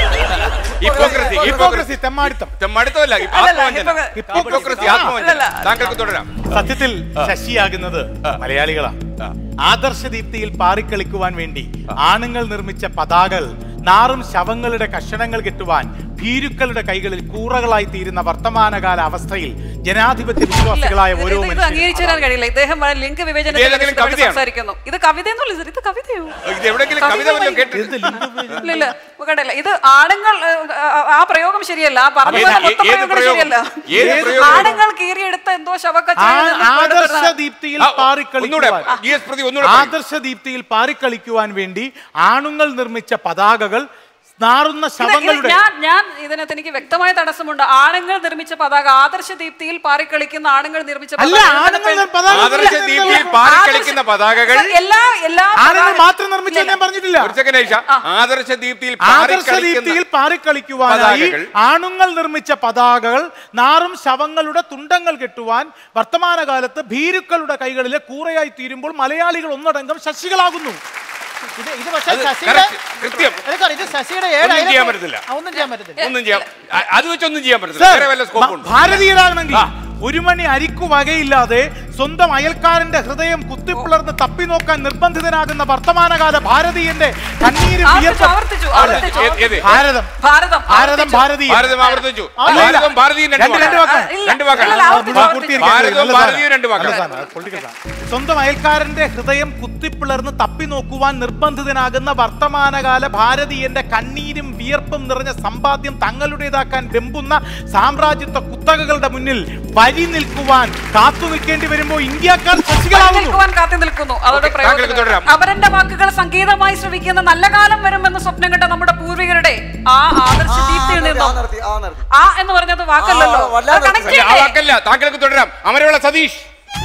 ഹിപ്പോക്രസി ഹിപ്പോക്രസി ഹിപ്പോക്രസി തെമ്മാടിത്തം മടുത്തല്ല അല്ലല്ല, ആത്മവഞ്ചന ഹിപ്പോക്ര- ഹിപ്പോക്രസി ആ, ആത്മവഞ്ചന അല്ലല്ല. താങ്കൾക്ക് തുടരാം സത്യത്തിൽ ശശിയാകുന്നത് മലയാളികളാണ് ആ. ആദർശദീപ്തിയിൽ പാറിക്കളിക്കുവാൻ വേണ്ടി ആണുങ്ങൾ നിർമ്മിച്ച പതാകകൾ നാറും ശവങ്ങളുടെ കഷണങ്ങൾ കെട്ടുവാൻ ഭീരുക്കളുടെ കൈകളിൽ കൂറകളായി തീരുന്ന വർത്തമാനകാല അവസ്ഥയിൽ ജനാധിപത്യ വിശ്വാസികളായ ഇത് ഓരോ ഇത് ഇത് അംഗീകരിച്ചു തരാൻ കഴിയില്ല ഇദ്ദേഹം വളരെ ലിംഗ ഇത് വിവേചനത്തെ ഏതെങ്കിലും കുറിച്ച് കവിതയാണോ? സംസാരിക്കുന്നു ഇത് കവിത എന്നല്ല ഇത് ഇത് കവിതയോ ഇത് എവിടെയെങ്കിലും കവിത വല്ലതും കേട്ടിട്ടുണ്ട് മനുഷ്യരാണ്. ഇല്ല ഇല്ല കണ്ടില്ല ഇത് ആണുങ്ങൾ ഏഹ്, ആ- ആ പ്രയോഗം ശരിയല്ല ആ പറഞ്ഞ ഏത്- മൊത്തം ഏത് പ്രയോഗം പ്രയോഗം? ശരിയല്ല ഏത് പ്രയോഗം? ആണുങ്ങൾ കീറിയെടുത്ത എന്തോ ആ- ശവക്കച്ചവടം നിന്ന് കൊണ്ടുവരുന്ന- ആദർശദീപ്തിയിൽ ആ, ഒന്നുകൂടെ പാറിക്കളിക്കുവാൻ ജി എസ് പ്രതി ഒന്നുകൂടെ പറയൂ. ആദർശദീപ്തിയിൽ പാറിക്കളിക്കുവാൻ വേണ്ടി ആണുങ്ങൾ നിർമ്മിച്ച പതാകകൾ നാറുന്ന ഇത് ഇത് ശവങ്ങളുടെ ഞാൻ ഞാൻ ഇതിനകത്ത് എനിക്ക് വ്യക്തമായ തടസ്സമുണ്ട് ആണുങ്ങൾ നിർമ്മിച്ച പതാക ആദർശ ദീപ്തിയിൽ പാറിക്കളിക്കുന്ന ആണുങ്ങൾ നിർമ്മിച്ച അല്ല പതാക ആണുങ്ങൾ ഇതിനകത്ത് പതാക ആദർശ ദീപ്തിയിൽ പാറിക്കളിക്കുന്ന പതാകകൾ എല്ലാ എല്ലാ ആണുങ്ങൾ പതാക- മാത്രം നിർമ്മിച്ചത് ഞാൻ പറഞ്ഞിട്ടില്ല ഒരു സെക്കൻഡ് ഐഷ ആദർശ ദീപ്തിയിൽ ആദർശദീപ്തിയിൽ പാറിക്കളിക്കുന്ന പാറിക്കളിക്കുവാനായി പതാകകൾ. ആണുങ്ങൾ നിർമ്മിച്ച പതാകകൾ നാറും ശവങ്ങളുടെ തുണ്ടങ്ങൾ കെട്ടുവാൻ വർത്തമാനകാലത്ത് ഭീരുക്കളുടെ കൈകളിലെ കൂറയായി തീരുമ്പോൾ മലയാളികൾ ഒന്നടങ്കം ശശികളാകുന്നു ഇത് ഇത് പക്ഷേ അത് ശശിയുടെ correct. കൃത്യം. അല്ല സാർ, ഇത് ശശിയുടെ ഏഴ് ഒന്നും അയലത്ത് ചെയ്യാൻ പറ്റത്തില്ല. ആ, ഒന്നും ചെയ്യാൻ പറ്റത്തില്ല ഒന്നും ചെയ്യാം അ- അത് വെച്ചൊന്നും ചെയ്യാൻ പറ്റില്ല സർ, വേറെ വല്ല സ്കോപ്പ് ഭ- ഉണ്ട് ഭാരതീയരാകണമെങ്കിൽ ആ. ഒരു മണി അരിക്കു വകയില്ലാതെ സ്വന്തം അയൽക്കാരന്റെ ഹൃദയം കുത്തിപ്പിളർന്ന് തപ്പി നോക്കാൻ നിർബന്ധിതനാകുന്ന വർത്തമാനകാല ഭാരതീയന്റെ കണ്ണീര് ആവർത്തിച്ചു, വിയർപ്പ് ആവർത്തിച്ചു, അല്ല, ആവർത്തിച്ചു. ഏത്- ഏത്? ഭാരതം ഭാരതം ഭാരതം ആവർത്തിച്ചു. ഭാരതീയ ഭാരതം ആവർത്തിച്ചു അല്ല, ഇല്ല. ഭാരതം ഭാരതീയം രണ്ട് രണ്ട് രണ്ട് വാക്കാണ്. വാക്കാണ്. ഇല്ല, രണ്ട് വാക്കാണ്. ഇല്ല, ആവർത്തിച്ചു, ഭാ- ആവർത്തിച്ചു. ഭാരതവും നല്ല ഭാരതീയവും രണ്ട് സാധനം. വാക്കാണ് നല്ല സാധനം. Political സാധനം. സ്വന്തം അയൽക്കാരന്റെ ഹൃദയം കുത്തിപ്പിളർന്ന് തപ്പി നോക്കുവാൻ നിർബന്ധിതനാകുന്ന വർത്തമാനകാല ഭാരതീയന്റെ കണ്ണീരും വിയർപ്പും നിറഞ്ഞ സമ്പാദ്യം തങ്ങളുടേതാക്കാൻ വെമ്പുന്ന സാമ്രാജ്യത്വ കുത്തകകളുടെ മുന്നിൽ വരി നിൽക്കുവാൻ കാത്തു നിൽക്കേണ്ടി വരുമ്പോൾ ഇന്ത്യക്കാർ ശശികളാകുന്നു നിൽക്കുവാൻ കാത്തു നിൽക്കുന്നു അതോടെ ഓക്കേ, താങ്കൾക്ക് തുടരാം. പ്രയോജനം അവരന്റെ വാക്കുകൾ സംഗീതമായി ശ്രവിക്കുന്ന നല്ല കാലം വരുമെന്ന് സ്വപ്നം കണ്ട നമ്മുടെ പൂർവികരുടെ ആ ആദർശ ദീപ്തിയിൽ ആ നിന്നും നിർത്തി ആ നിർത്തി ആ എന്ന് പറഞ്ഞത് വാക്കല്ലല്ലോ ആ, വല്ലാതെ അത് connect അല്ല, ആ ചെയ്യണ്ടേ? വാക്കല്ല താങ്കൾക്ക് തുടരാം അമരവിള സതീഷ്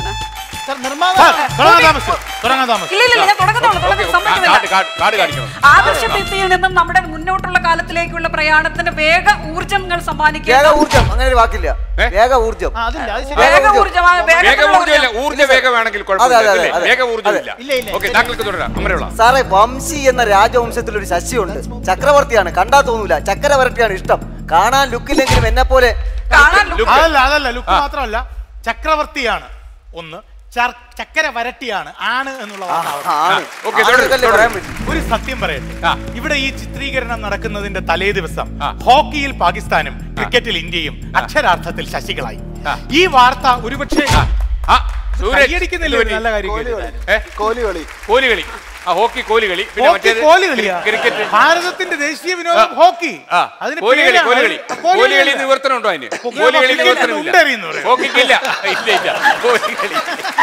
സാർ സാർ, നിർമ്മാതാവ് തുടങ്ങാൻ താമസിച്ചു തുടങ്ങാൻ താമസിച്ചു ഇല്ല ഇല്ല ഇല്ല, ഞാൻ തുടങ്ങത്തുള്ളൂ ഓക്കേ, തുടങ്ങുന്നത് കാ- സമ്മതിക്കുന്നില്ല കാർഡ് കാർഡ് കാർഡ് കാണിക്കണം ആദർശ ദീപ്തിയിൽ നിന്നും നമ്മുടെ മുന്നോട്ടുള്ള കാലത്തിലേക്കുള്ള പ്രയാണത്തിന് വേഗ ഊർജങ്ങൾ വേഗ സമ്മാനിക്കുക ഊർജം അങ്ങനെ ഒരു വാക്കില്ല ഏ? വേഗ ഊർജം ആ, അതില്ല അത് ശരി വേഗ വേഗ ഊർജ്ജം. ഊർജം ആ, വേഗ വേഗത്തിലുള്ള ഊർജ്ജമില്ല ഊർജ്ജം. ഊർജ്ജ വേഗമാണെങ്കിൽ അതെ, കുഴപ്പമില്ല അതെ, അല്ലേ? അതെ. വേഗ ഊർജ്ജമില്ല ഇല്ല, ഇല്ല. ഓക്കെ താങ്കൾക്ക് തുടരാം അമരവിള സാറേ വംശി എന്ന രാജവംശത്തിൽ ഒരു ശശിയുണ്ട് ചക്രവർത്തിയാണ് കണ്ടാ തോന്നൂല ചക്കര വരട്ടിയാണ് ഇഷ്ടം കാണാൻ ലുക്കില്ലെങ്കിലും എന്നെ പോലെ കാണാൻ look അതല്ല അതല്ല ലുക്ക് മാത്രമല്ല ചക്രവർത്തിയാണ് ഒന്ന് ചർ- ചക്കര വരട്ടിയാണ് ആണ് എന്നുള്ള വാക്കാണ് ആണ് ഓക്കേ, ആളുകൾക്കല്ലേ തുടരും, പറയാൻ തുടരും. പറ്റും ഒരു സത്യം പറയട്ടെ ആ. ഇവിടെ ഈ ചിത്രീകരണം നടക്കുന്നതിന്റെ തലേ ദിവസം ആ. ഹോക്കിയിൽ പാകിസ്ഥാനും ക്രിക്കറ്റിൽ ഇന്ത്യയും അക്ഷരാർത്ഥത്തിൽ ശശികളായി ആ. ഈ വാർത്ത ഒരുപക്ഷെ ആ സൂരജ് കൈയടിക്കുന്നില്ല ഒരു നല്ല കാര്യം കോലി കേട്ടിട്ട്. കളി ഏ? കോലി കളി കോലി കളി ആ ഹോക്കി കോലി കളി പിന്നെ ഹോക്കി മറ്റേത് കോലി കളിയാ ക്രിക്കറ്റ് ഭാരതത്തിന്റെ ദേശീയ വിനോദം ആ. ഹോക്കി ആ അതിന് കോലി കളി പേരാണ്. കോലി കളി കോലി കോലി കളി കളിയല്ല. നിവർത്തനം ഉണ്ടോ അതിന് ഹോക്കി കോലി കളി ക്രിക്കറ്റിന് നിവർത്തനമില്ല ഉണ്ടെറിയുന്നു പറയും. ഹോക്കിക്കില്ല ഇല്ല ഇല്ല കോലി കളി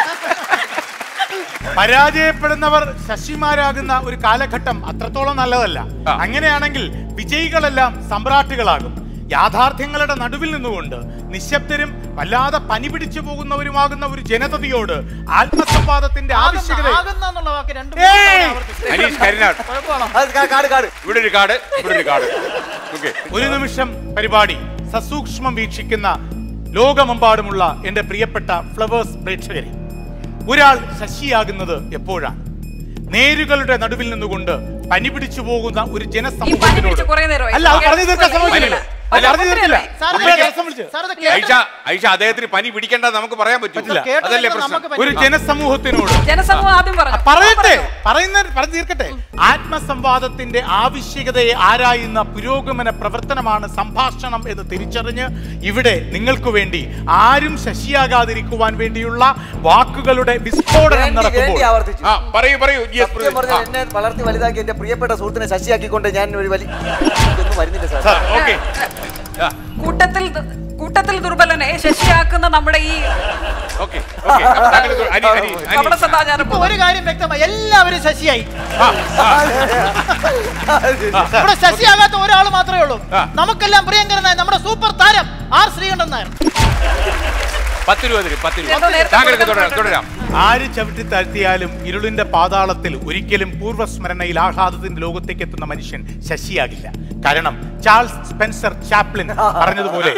പരാജയപ്പെടുന്നവർ ശശിമാരാകുന്ന ഒരു കാലഘട്ടം അത്രത്തോളം നല്ലതല്ല ആ. അങ്ങനെയാണെങ്കിൽ വിജയികളെല്ലാം സമ്രാട്ടുകളാകും യാഥാർത്ഥ്യങ്ങളുടെ നടുവിൽ നിന്നുകൊണ്ട് നിശബ്ദരും വല്ലാതെ പനി പിടിച്ചു പോകുന്നവരുമാകുന്ന ഒരു ജനതയോട് ആത്മസംവാദത്തിന്റെ ആവശ്യകത ആകുന്ന എന്നുള്ള വാക്ക് രണ്ട് ഏയ്! അനീഷ് കരിനാട് അത് കാ- കാട് കാട് ഇവിടെ ഒരു കാർഡ് ഇവിടെ ഒരു കാർഡ് ഓക്കെ ഒരു നിമിഷം പരിപാടി സസൂക്ഷ്മം വീക്ഷിക്കുന്ന ലോകമെമ്പാടുമുള്ള എന്റെ പ്രിയപ്പെട്ട ഫ്ലവേഴ്സ് പ്രേക്ഷകരെ ഒരാൾ ശശിയാകുന്നത് എപ്പോഴാണ് നേരുകളുടെ നടുവിൽ നിന്നുകൊണ്ട് പനി പിടിച്ചു പോകുന്ന ഒരു ഈ പനി ജനസമൂഹത്തിനോട് പിടിച്ച് കുറേ നേരമായി. അല്ല അത് പറഞ്ഞു തീർക്കാൻ സമ്മതിക്കില്ല അല്ല, പറഞ്ഞു തീർക്കില്ല സാർ, അപ്പോഴേ ഇത് രസം വിളിച്ച്. സാർ, ഇത് ഐഷ ഐഷ അദ്ദേഹത്തിന് പനി പിടിക്കേണ്ട നമുക്ക് പറയാൻ പറ്റില്ല പറ്റില്ല. കേട്ടത് അതല്ലേ നമുക്ക് പ്രശ്നം ഒരു പറ്റില്ല. ജനസമൂഹത്തിനോട് ജനസമൂഹം ആദ്യം പറഞ്ഞു പറയട്ടെ പറയുന്ന പറഞ്ഞു തീർക്കട്ടെ ആത്മസംവാദത്തിന്റെ ആവശ്യകതയെ ആരായുന്ന പുരോഗമന പ്രവർത്തനമാണ് സംഭാഷണം എന്ന് തിരിച്ചറിഞ്ഞ് ഇവിടെ നിങ്ങൾക്ക് വേണ്ടി ആരും ശശിയാകാതിരിക്കുവാൻ വേണ്ടിയുള്ള വാക്കുകളുടെ വിസ്ഫോടനം വേണ്ടി നടക്കുമ്പോൾ വേണ്ടി ആവർത്തിച്ചു ആ പറയൂ പറയൂ ജി എസ് സത്യം പറഞ്ഞാൽ എന്നെ വളർത്തി വലുതാക്കി എന്റെ പ്രിയപ്പെട്ട സുഹൃത്തിനെ ശശിയാക്കിക്കൊണ്ട് ഞാൻ ഒരു വലിയ ഇതൊന്നും വരുന്നില്ല സാർ ഓക്കെ കൂട്ടത്തിൽ കൂട്ടത്തിൽ ദുർബലനെ ശശിയാക്കുന്ന നമ്മുടെ ഈ ഓക്കെ ഓക്കെ കപട സദാചാരം ഇപ്പൊ ഒരു കാര്യം വ്യക്തമായി എല്ലാവരും ശശിയായി ഇവിടെ ശശിയാകാത്ത ഒരാൾ മാത്രമേ ഉള്ളൂ ആ. നമുക്കെല്ലാം പ്രിയങ്കരനായ നമ്മുടെ സൂപ്പർ താരം ആർ ശ്രീകണ്ഠൻ നായർ പത്ത് രൂപ തരും പത്ത് രൂപ എന്തോ നേരത്തെ താങ്കൾക്ക് കൊടുക്കാൻ തുടരാം തുടരാം ആര് ചവിട്ടി താഴ്ത്തിയാലും ഇരുളിന്റെ പാതാളത്തിൽ ഒരിക്കലും പൂർവ്വസ്മരണയിൽ ആഹ്ലാദത്തിന്റെ ലോകത്തേക്ക് എത്തുന്ന മനുഷ്യൻ ശശിയാകില്ല കാരണം ചാൾസ് സ്പെൻസർ ചാപ്ലിൻ പറഞ്ഞതുപോലെ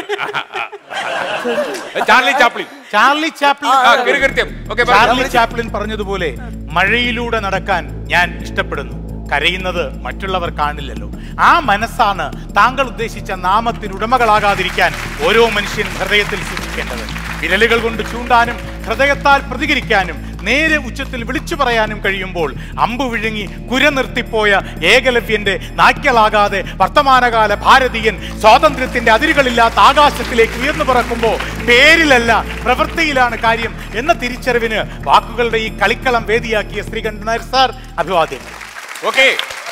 ചാർലി ചാപ്ലിൻ ചാർലി ചാപ്ലിൻ ആ കൃത്യം ഓക്കെ ചാർലി ചാപ്ലിൻ പറഞ്ഞതുപോലെ മഴയിലൂടെ നടക്കാൻ ഞാൻ ഇഷ്ടപ്പെടുന്നു കരയുന്നത് മറ്റുള്ളവർ കാണില്ലല്ലോ ആ മനസ്സാണ് താങ്കൾ ഉദ്ദേശിച്ച നാമത്തിന് ഉടമകളാകാതിരിക്കാൻ ഓരോ മനുഷ്യനും ഹൃദയത്തിൽ സൂക്ഷിക്കേണ്ടത് വിരലുകൾ കൊണ്ട് ചൂണ്ടാനും ഹൃദയത്താൽ പ്രതികരിക്കാനും നേരെ ഉച്ചത്തിൽ വിളിച്ചു പറയാനും കഴിയുമ്പോൾ അമ്പ് വിഴുങ്ങി കുര നിർത്തിപ്പോയ ഏകലവ്യന്റെ നായ്ക്കളാകാതെ വർത്തമാനകാല ഭാരതീയൻ സ്വാതന്ത്ര്യത്തിന്റെ അതിരുകളില്ലാത്ത ആകാശത്തിലേക്ക് ഉയർന്നു പറക്കുമ്പോൾ പേരിലല്ല പ്രവൃത്തിയിലാണ് കാര്യം എന്ന തിരിച്ചറിവിന് വാക്കുകളുടെ ഈ കളിക്കളം വേദിയാക്കിയ ശ്രീകണ്ഠൻ നായർ സാർ അഭിവാദ്യം ഓക്കെ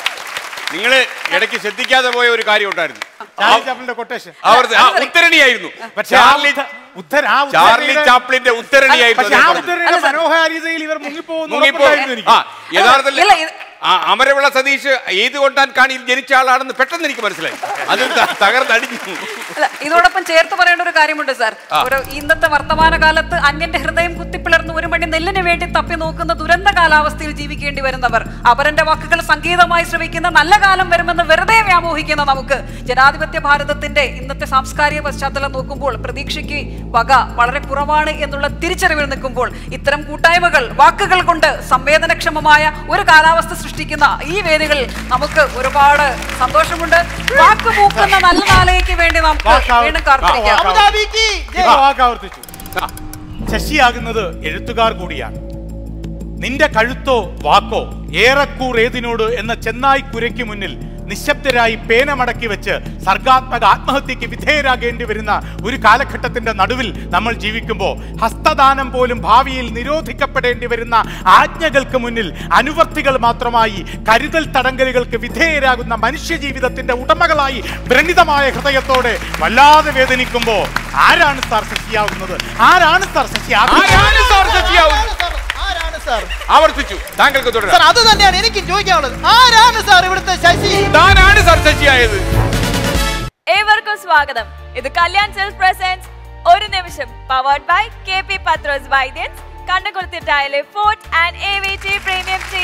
നിങ്ങൾ ഇടയ്ക്ക് ശ്രദ്ധിക്കാതെ പോയ ഒരു കാര്യം ഉണ്ടായിരുന്നു ചാർലി ചാപ്ലിന്റെ കൊട്ടേഷൻ അവർ ആ ഉത്തരണിയായിരുന്നു പക്ഷേ ആ ചാർലി ഉത്ത- ഉത്തര ആ ചാർലി ഉത്തരണിയുടെ- ചാപ്ലിന്റെ ഉത്തരണിയായിരുന്നു പക്ഷേ ആ അദ്ദേഹം പറഞ്ഞത്. ഉത്തരണിയുടെ മനോഹാരിതയിൽ ഇവർ മുങ്ങിപ്പോകുന്നു മുങ്ങിപ്പോ ഉറപ്പുണ്ടായിരുന്നു എനിക്ക്. ആ യഥാർത്ഥത്തിൽ ഇല്ല, ഇത്- ആ അമരവിള സതീഷ് ഏത് കൊണ്ടാൻ കാണിയിൽ ജനിച്ച ആളാണെന്ന് പെട്ടെന്ന് എനിക്ക് മനസ്സിലായി അത് ത- തകർന്നടിഞ്ഞു അല്ല ഇതോടൊപ്പം ചേർത്ത് പറയേണ്ട ഒരു കാര്യമുണ്ട് സാർ ഒരു ഇന്നത്തെ വർത്തമാന കാലത്ത് അന്യന്റെ ഹൃദയം കുത്തിപ്പിളർന്ന് ഒരു മണി നെല്ലിന് വേണ്ടി തപ്പി നോക്കുന്ന ദുരന്ത കാലാവസ്ഥയിൽ ജീവിക്കേണ്ടി വരുന്നവർ അവരന്റെ വാക്കുകൾ സംഗീതമായി ശ്രവിക്കുന്ന നല്ല കാലം വരുമെന്ന് വെറുതെ വ്യാമോഹിക്കുന്ന നമുക്ക് ജനാധിപത്യ ഭാരതത്തിന്റെ ഇന്നത്തെ സാംസ്കാരിക പശ്ചാത്തലം നോക്കുമ്പോൾ പ്രതീക്ഷയ്ക്ക് വക വളരെ കുറവാണ് എന്നുള്ള തിരിച്ചറിവിൽ നിൽക്കുമ്പോൾ ഇത്തരം കൂട്ടായ്മകൾ വാക്കുകൾ കൊണ്ട് സംവേദനക്ഷമമായ ഒരു കാലാവസ്ഥ സൃഷ്ടിക്കുന്ന ഈ വേദികൾ നമുക്ക് ഒരുപാട് സന്തോഷമുണ്ട് വാക്ക് പൂക്കുന്ന നല്ല നാളേക്ക് വേണ്ടി നമുക്ക് വാക്കാവ- വീണ്ടും കാത്തിരിക്കാം വാക്കാവ- അബുദാബിക്ക് ജയ്. ഇപ്പൊ വാക്ക് ആവർത്തിച്ചു ശശിയാകുന്നത് എഴുത്തുകാർ കൂടിയാണ് നിന്റെ കഴുത്തോ വാക്കോ ഏറെക്കൂർ ഏതിനോട് എന്ന ചെന്നായി കുരയ്ക്ക് മുന്നിൽ നിശബ്ദരായി പേന മടക്കി വെച്ച് സർഗാത്മക ആത്മഹത്യക്ക് വിധേയരാകേണ്ടി വരുന്ന ഒരു കാലഘട്ടത്തിന്റെ നടുവിൽ നമ്മൾ ജീവിക്കുമ്പോൾ ഹസ്തദാനം പോലും ഭാവിയിൽ നിരോധിക്കപ്പെടേണ്ടി വരുന്ന ആജ്ഞകൾക്ക് മുന്നിൽ അനുവർത്തികൾ മാത്രമായി കരുതൽ തടങ്കലുകൾക്ക് വിധേയരാകുന്ന മനുഷ്യജീവിതത്തിന്റെ ഉടമകളായി വ്രണിതമായ ഹൃദയത്തോടെ വല്ലാതെ വേദനിക്കുമ്പോൾ ആരാണ് സാർ ശശിയാകുന്നത് ആരാണ് സാർ ശശിയാകുന്നത് ആരാണ് സാർ ശശിയാവുന്നത്? ആരാണ് സാർ? ആരാണ് സാർ ആവർത്തിച്ചു താങ്കൾക്ക് സാർ തുടരാം അത് തന്നെയാണ് എനിക്ക് ചോദിക്കാനുള്ളത് ആരാണ് സാർ ഇവിടുത്തെ ശശി താനാണ് സാർ ശശിയായത് ഏവർക്കും സ്വാഗതം ഇത് കല്യാൺ സെൽഫ് പ്രസൻസ് ഒരു നിമിഷം powered by K P Pathrose Vaidyan's കണ്ണുകുളത്തിട്ടായാലെ fort and A V T premium tea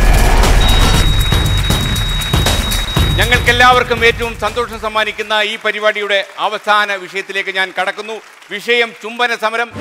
ഞങ്ങൾക്ക് എല്ലാവർക്കും ഏറ്റവും സന്തോഷം സമ്മാനിക്കുന്ന ഈ പരിപാടിയുടെ അവസാന വിഷയത്തിലേക്ക് ഞാൻ കടക്കുന്നു വിഷയം ചുംബന സമരം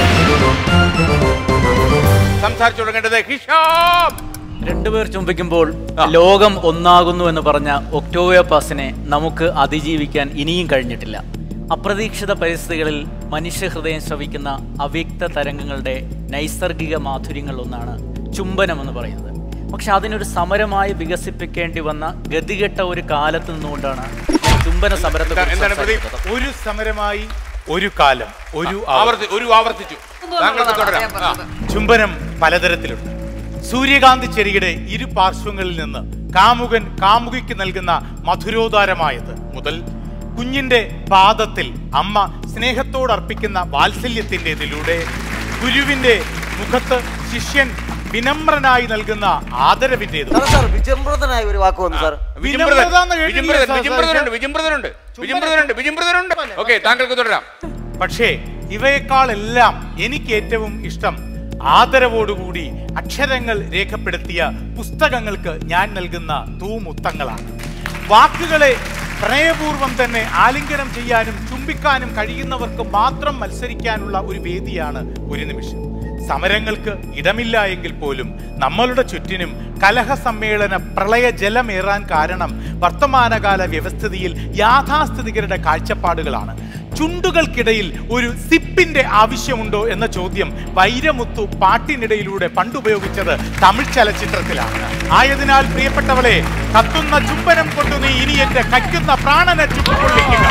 സംസാരിച്ചു തുടങ്ങേണ്ടത് ഹിഷാം രണ്ടുപേർ ചുംബിക്കുമ്പോൾ ലോകം ഒന്നാകുന്നു എന്ന് പറഞ്ഞ ഒക്ടോബർ പാസിനെ നമുക്ക് അതിജീവിക്കാൻ ഇനിയും കഴിഞ്ഞിട്ടില്ല അപ്രതീക്ഷിത പരിസ്ഥിതികളിൽ മനുഷ്യഹൃദയം ശ്രവിക്കുന്ന അവ്യക്ത തരംഗങ്ങളുടെ നൈസർഗിക മാധുര്യങ്ങൾ ഒന്നാണ് ചുംബനം എന്ന് പറയുന്നത് പക്ഷെ അതിനൊരു സമരമായി വികസിപ്പിക്കേണ്ടി വന്ന ഗതികെട്ട ഒരു കാലത്ത് നിന്നുകൊണ്ടാണ് ഞാൻ ചുംബന സമരത്തെ കുറിച്ച് എന്താണ് പ്രദീപ്? സംസാരിക്കുന്നത്. ഒരു സമരമായി ഒരു കാലം ഒരു ആവർത്തി ആവർത്തി ഒരു ആവർത്തിച്ചു താങ്കൾക്ക് തുടരാം ആ. ചുംബനം പലതരത്തിലുണ്ട് സൂര്യകാന്തി ചെടിയുടെ ഇരു പാർശ്വങ്ങളിൽ നിന്ന് കാമുകൻ കാമുകിക്ക് നൽകുന്ന മധുരോദാരമായത് മുതൽ കുഞ്ഞിന്റെ പാദത്തിൽ അമ്മ സ്നേഹത്തോടർപ്പിക്കുന്ന വാത്സല്യത്തിൻ്റെതിലൂടെ ഗുരുവിന്റെ മുഖത്ത് ശിഷ്യൻ വിനമ്രനായി നൽകുന്ന ആദരവിന്റേതും സാർ സാർ വിചംബ്രതനായ ഒരു വാക്ക് വന്നു സാർ വിജിമ്പ്രദൻ വിനമ്രത എന്ന് കേട്ടില്ലേ വിജിമ്പ്രദൻ സാർ? വിജിമ്പ്രദനുണ്ട് വിജിമ്പ്രദനുണ്ട് വിജിമ്പ്രദനുണ്ട് വിജിമ്പ്രദനുണ്ട് ഓക്കെ താങ്കൾക്ക് തുടരാം പക്ഷേ ഇവയെക്കാളെല്ലാം എനിക്ക് ഏറ്റവും ഇഷ്ടം ആദരവോടുകൂടി അക്ഷരങ്ങൾ രേഖപ്പെടുത്തിയ പുസ്തകങ്ങൾക്ക് ഞാൻ നൽകുന്ന തൂമുത്തങ്ങളാണ് വാക്കുകളെ പ്രണയപൂർവം തന്നെ ആലിംഗനം ചെയ്യാനും ചുംബിക്കാനും കഴിയുന്നവർക്ക് മാത്രം മത്സരിക്കാനുള്ള ഒരു വേദിയാണ് ഒരു നിമിഷം സമരങ്ങൾക്ക് ഇടമില്ല എങ്കിൽ പോലും നമ്മളുടെ ചുറ്റിനും കലഹ സമ്മേളന പ്രളയ ജലമേറാൻ കാരണം വർത്തമാനകാല വ്യവസ്ഥിതിയിൽ യാഥാസ്ഥിതികരുടെ കാഴ്ചപ്പാടുകളാണ് ചുണ്ടുകൾക്കിടയിൽ ഒരു സിപ്പിന്റെ ആവശ്യമുണ്ടോ എന്ന ചോദ്യം വൈരമുത്തു പാട്ടിനിടയിലൂടെ പണ്ടുപയോഗിച്ചത് തമിഴ് ചലച്ചിത്രത്തിലാണ് ആയതിനാൽ പ്രിയപ്പെട്ടവളെ കത്തുന്ന ചുംബനം കൊണ്ട് നീ ഇനി എന്റെ കയ്ക്കുന്ന പ്രാണനെ ചുട്ടുകൊള്ളിക്കുക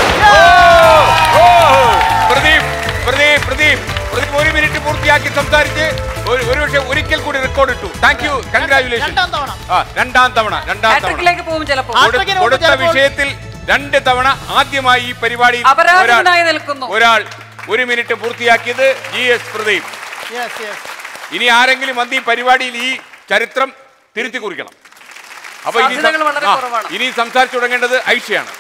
പ്രദീപ് പ്രദീപ് പ്രദീപ് പ്രദീപ് ഒരു മിനിറ്റ് പൂർത്തിയാക്കി സംസാരിച്ച് ഒരു ഒരു പക്ഷേ ഒരിക്കൽ കൂടി റെക്കോർഡ് ഇട്ടു താങ്ക് യു കൺഗ്രാചുലേഷൻ രണ്ടാം തവണ രണ്ടാം തവണ രണ്ടാം തവണ ഹാട്രിക്കിലേക്ക് പോകും ചിലപ്പോൾ ആ- കൊടു- ഹാട്രിക്കിന് കൊടുത്ത മുമ്പ് ചിലപ്പോൾ- വിഷയത്തിൽ രണ്ട് തവണ ആദ്യമായി ഈ പരിപാടിയിൽ അപരാധിതനായി നിൽക്കുന്നു. ഒരാൾ ഒരു മിനിറ്റ് പൂർത്തിയാക്കിയത് G S Pradeep Yes, yes. ഇനി ആരെങ്കിലും വന്ന് ഈ പരിപാടിയിൽ ഈ ചരിത്രം തിരുത്തി കുറിക്കണം അപ്പൊ ഇനി സം- സാധ്യതകൾ വളരെ ആ, കുറവാണ്. ഇനി സംസാരിച്ചു തുടങ്ങേണ്ടത് ഐഷയാണ്